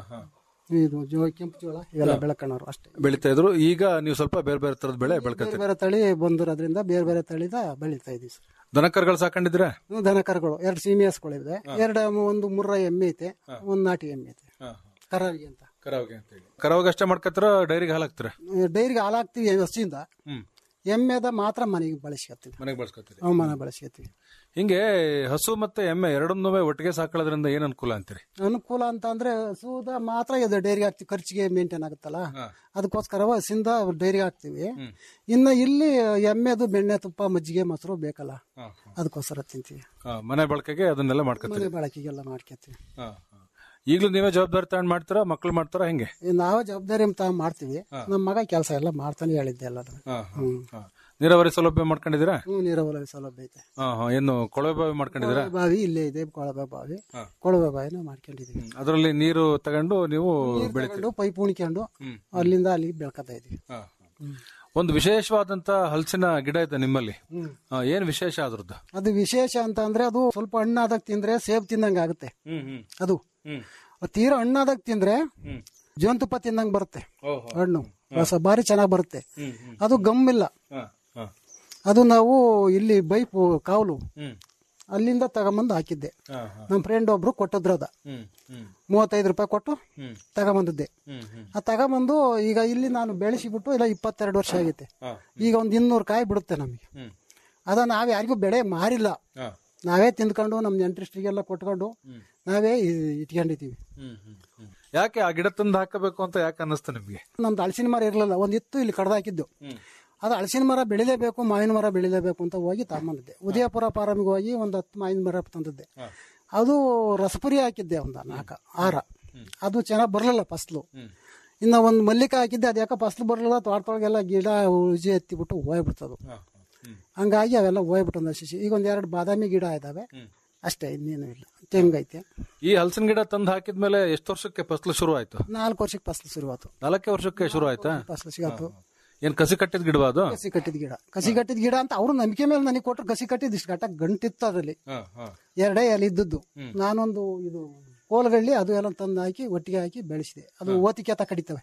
ಇದು ಜೋ ಕೆಂಪು ಜೋಳ ಇವೆಲ್ಲ ಬೆಳ್ಕೊಳೋರು ಅಷ್ಟೇ ಬೆಳಿತಾ ಇದ್ರು ಈಗ ನೀವು ಸ್ವಲ್ಪ ಬೇರೆ ಬೇರೆ ತರದ ಬೆಳೆ ಬೇರೆ ಬೆಳ್ಕೊಳ್ತೀರಿ ಬೇರೆ ತಳಿ ಬಂದಿರೋದ್ರಿಂದ ಬೇರೆ ಬೇರೆ ತಳಿದ ಬೆಳಿತಾ ಇದೀವಿ ಸರ್ ದನಕರ್ಗಳು ಸಾಕೊಂಡಿದ್ದೀರಾ ಇನ್ನು ದನ ಕರುಗಳು ಎರಡು ಸೀಮೆ ಹಸುಗಳಿವೆ ಎರಡು ಒಂದು ಮುರ್ರ ಎಮ್ಮೆ ಐತೆ ಒಂದು ನಾಟಿ ಎಮ್ಮೆ ಐತೆ ಕರಾವಿಗೆ ಅಂತ ಕರಾವಗೆ ಅಂತ ಹೇಳಿ ಕರಾವಗೆ ಅಷ್ಟೇ ಮಾಡ್ಕೊತೀರಾ ಡೈರಿಗೆ ಹಾಲು ಹಾಕ್ತೀರಾ ಡೈರಿಗೆ ಹಾಲು ಹಾಕ್ತಿವಿ ಹಸಿಂದ ಹ್ಮ್ ಎಮ್ಮೆದ ಮಾತ್ರ ಮನೆಗೆ ಬಳಸ್ಕೊತೀವಿ ಮನೆಗೆ ಬಳಸ್ಕೊತೀರಿ ನಾವು ಮನೆ ಬಳಸ್ಕೊತೀವಿ ಹಿಂಗೆ ಹಸು ಮತ್ತೆ ಎಮ್ಮೆ ಎರಡನ್ನೂ ಒಟ್ಟಿಗೆ ಸಾಕೊಳ್ಳೋದ್ರಿಂದ ಏನ್ ಅನುಕೂಲ ಅಂತೀರಿ ಅನುಕೂಲ ಅಂತ ಅಂದ್ರೆ ಹಸುದ ಮಾತ್ರ ಇದು ಡೈರಿಗೆ ಹಾಕ್ತಿವಿ ಖರ್ಚಿಗೆ ಮೇಂಟೈನ್ ಆಗುತ್ತಲ್ಲ ಅದಕ್ಕೋಸ್ಕರ ಹಸಿಂದ ಡೈರಿಗೆ ಹಾಕ್ತಿವಿ ಇನ್ನು ಇಲ್ಲಿ ಎಮ್ಮೆದು ಬೆಣ್ಣೆ ತುಪ್ಪ ಮಜ್ಜಿಗೆ ಮೊಸರು ಬೇಕಲ್ಲ ಅದಕ್ಕೋಸ್ಕರ ತಿಂತೀವಿ ಆ, ಮನೆ ಬಳಕೆಗೆ ಅದನ್ನೆಲ್ಲ ಮಾಡ್ಕೊತೀರಿ ಮನೆ ಬಳಕೆಗೆಲ್ಲ ಮಾಡ್ಕೊತೀವಿ ಈಗಲೂ ನೀವೇ ಜವಾಬ್ದಾರಿ ತಗೊಂಡ್ ಮಾಡ್ತೀರಾ ಮಕ್ಳು ಮಾಡ್ತಾರಾ ಹೆಂಗೆ ಈ ನಾವು ಜವಾಬ್ದಾರಿ ಅಂತ ಮಾಡ್ತೀವಿ ನಮ್ಮ ಮಗ ಕೆಲಸ ಎಲ್ಲ ಮಾಡ್ತಾನೆ ಹೇಳಿದ್ದೆ ಎಲ್ಲ ಹ್ಮ್ ಆ, ನೀರಾವರಿ ಸೌಲಭ್ಯ ಮಾಡ್ಕೊಂಡಿದ್ದೀರಾ ಹ್ಞೂ ನೀರಾವರಿ ಸೌಲಭ್ಯ ಐತೆ ಆ, ಆ, ಏನು ಕೊಳವೆ ಬಾವಿ ಮಾಡ್ಕೊಂಡಿದ್ದೀರಾ ಕೊಳವೆ ಬಾವಿ ಇಲ್ಲೇ ಇದೆ ಕೊಳವೆ ಬಾವಿ ಕೊಳವೆ ಬಾವಿನ ಮಾಡ್ಕೊಂಡಿದೀವಿ ಅದರಲ್ಲಿ ನೀರು ತಗೊಂಡು ನೀವು ಬೆಳಿತೀರಿ ತಗೊಂಡು ಪೈಪ್ ಉಣ್ಕೊಂಡು ಅಲ್ಲಿಂದ ಅಲ್ಲಿಗೆ ಬೆಳ್ಕೊತಾ ಇದೀವಿ ಆ, ಒಂದು ವಿಶೇಷವಾದಂತ ಹಲಸಿನ ಗಿಡ ಇದೆ ನಿಮ್ಮಲ್ಲಿ ಆ, ಏನ್ ವಿಶೇಷ ಅದ್ರದ್ದು ಅದು ವಿಶೇಷ ಅಂತ ಅಂದ್ರೆ ಅದು ಸ್ವಲ್ಪ ಹಣ್ಣಾದಾಗ ತಿಂದ್ರೆ ಸೇಬ್ ತಿಂದಂಗ ಆಗುತ್ತೆ ಅದು ತೀರಾ ಹಣ್ಣಾದಾಗ ತಿಂದ್ರೆ ಜೇನುತುಪ್ಪ ತಿಂದಂಗ್ ಬರುತ್ತೆ ಹಣ್ಣು ರಸ ಬಾರಿ ಚೆನ್ನಾಗಿ ಬರುತ್ತೆ ಅದು ಗಮ್ಮಿಲ್ಲ ಅದು ನಾವು ಇಲ್ಲಿ ಬೈಪು ಕಾವಲು ಅಲ್ಲಿಂದ ತಗೊಂಬಂದು ಹಾಕಿದ್ದೆ ನಮ್ಮ ಫ್ರೆಂಡ್ ಒಬ್ರು ಕೊಟ್ಟಿದ್ರು ಅದ ಮೂವತ್ತೈದು ರೂಪಾಯಿ ಕೊಟ್ಟು ತಗೊಂಬಂದಿದ್ದೆ ಆ ತಗೊಂಬಂದು ಈಗ ಇಲ್ಲಿ ನಾನು ಬೆಳೆಸಿಬಿಟ್ಟು ಇಲ್ಲ ಇಪ್ಪತ್ತೆರಡು ವರ್ಷ ಆಗೈತೆ ಈಗ ಒಂದು ಇನ್ನೂರು ಕಾಯಿ ಬಿಡುತ್ತೆ ನಮಗೆ ಅದ ನಾವ್ ಯಾರಿಗೂ ಬೆಳೆ ಮಾರಿಲ್ಲ ನಾವೇ ತಿಂದ್ಕೊಂಡು ನಮ್ಮ ನೆಂಟ್ರಿಸ್ಟಿಗೆಲ್ಲ ಕೊಟ್ಕೊಂಡು ನಾವೇ ಇ- ಇಟ್ಕೊಂಡಿದ್ದೀವಿ ಯಾಕೆ ಆ ಗಿಡ ತಂದು ಹಾಕಬೇಕು ಅಂತ ಯಾಕೆ ಅನ್ನಿಸ್ತು ನಿಮ್ಗೆ ನಮ್ದು ಹಲಸಿನ ಮರ ಇರಲಿಲ್ಲ ಒಂದಿತ್ತು ಇಲ್ಲಿ ಕಡ್ದು ಹಾಕಿದ್ದು ಅದು ಹಲಸಿನ ಮರ ಬೆಳಿಲೇಬೇಕು ಮಾವಿನ ಮರ ಬೆಳಿಲೇಬೇಕು ಅಂತ ಹೋಗಿ ತಗೊಂಬಂದಿದ್ದೆ ಉದಯಪುರ ಫಾರಮ್ಗೆ ಹೋಗಿ ಒಂದು ಹತ್ತು ಮಾವಿನ ಮರ ತಂದಿದ್ದೆ ಅದು ರಸಪುರಿ ಹಾಕಿದ್ದೆ ಒಂದು ನಾಲ್ಕು ಆರ ಅದು ಚೆನ್ನಾಗಿ ಬರಲಿಲ್ಲ ಫಸ್ಲು ಇನ್ನು ಒಂದು ಮಲ್ಲಿಕ ಹಾಕಿದ್ದೆ ಅದು ಯಾಕೆ ಫಸ್ಲು ಬರಲಿಲ್ಲ ತೋಟದೊಳಗೆಲ್ಲ ಗಿಡ ಉಜಿ ಎತ್ತಿಬಿಟ್ಟು ಹೋಗ್ಬಿಡ್ತದು ಹಂಗಾಗಿ ಅವೆಲ್ಲ ಹೋಗ್ಬಿಟ್ಟು ಒಂದು ಶಿಶಿ ಈಗ ಒಂದು ಎರಡು ಬಾದಾಮಿ ಗಿಡ ಇದಾವೆ ಅಷ್ಟೇ ಇನ್ನೇನು ಇಲ್ಲ ತೆಂಗೈತೆ ಈ ಹಲಸಿನ ಗಿಡ ತಂದು ಹಾಕಿದ್ಮೇಲೆ ಎಷ್ಟು ವರ್ಷಕ್ಕೆ ಫಸಲು ಶುರು ಆಯ್ತು ನಾಲ್ಕು ವರ್ಷಕ್ಕೆ ಫಸಲು ಶುರುವಾತು ನಾಲ್ಕೇ ವರ್ಷಕ್ಕೆ ಶುರು ಆಯ್ತಾ ಫಸಲು ಸಿಗಾತು ಏನ್ ಕಸಿ ಕಟ್ಟಿದ ಗಿಡವಾ ಅದು ಕಸಿ ಕಟ್ಟಿದ ಗಿಡ ಕಸಿ ಕಟ್ಟಿದ ಗಿಡ ಅಂತ ಅವ್ರು ನಂಬಿಕೆ ಮೇಲೆ ನನಗೆ ಕೊಟ್ಟರು ಕಸಿ ಕಟ್ಟಿದ್ ಇಷ್ಟು ಗಟ್ಟ ಗಂಟಿತ್ತು ಅದರಲ್ಲಿ ಎರಡೇ ಎಲೆ ಇದ್ದದ್ದು ನಾನೊಂದು ಇದು ಕೋಲ್ಗಳ್ಳಿ ಅದು ಎಲ್ಲ ತಂದು ಹಾಕಿ ಒಟ್ಟಿಗೆ ಹಾಕಿ ಬೆಳೆಸಿದೆ ಅದು ಓತಿಕೆ ತ ಕಡಿತವೆ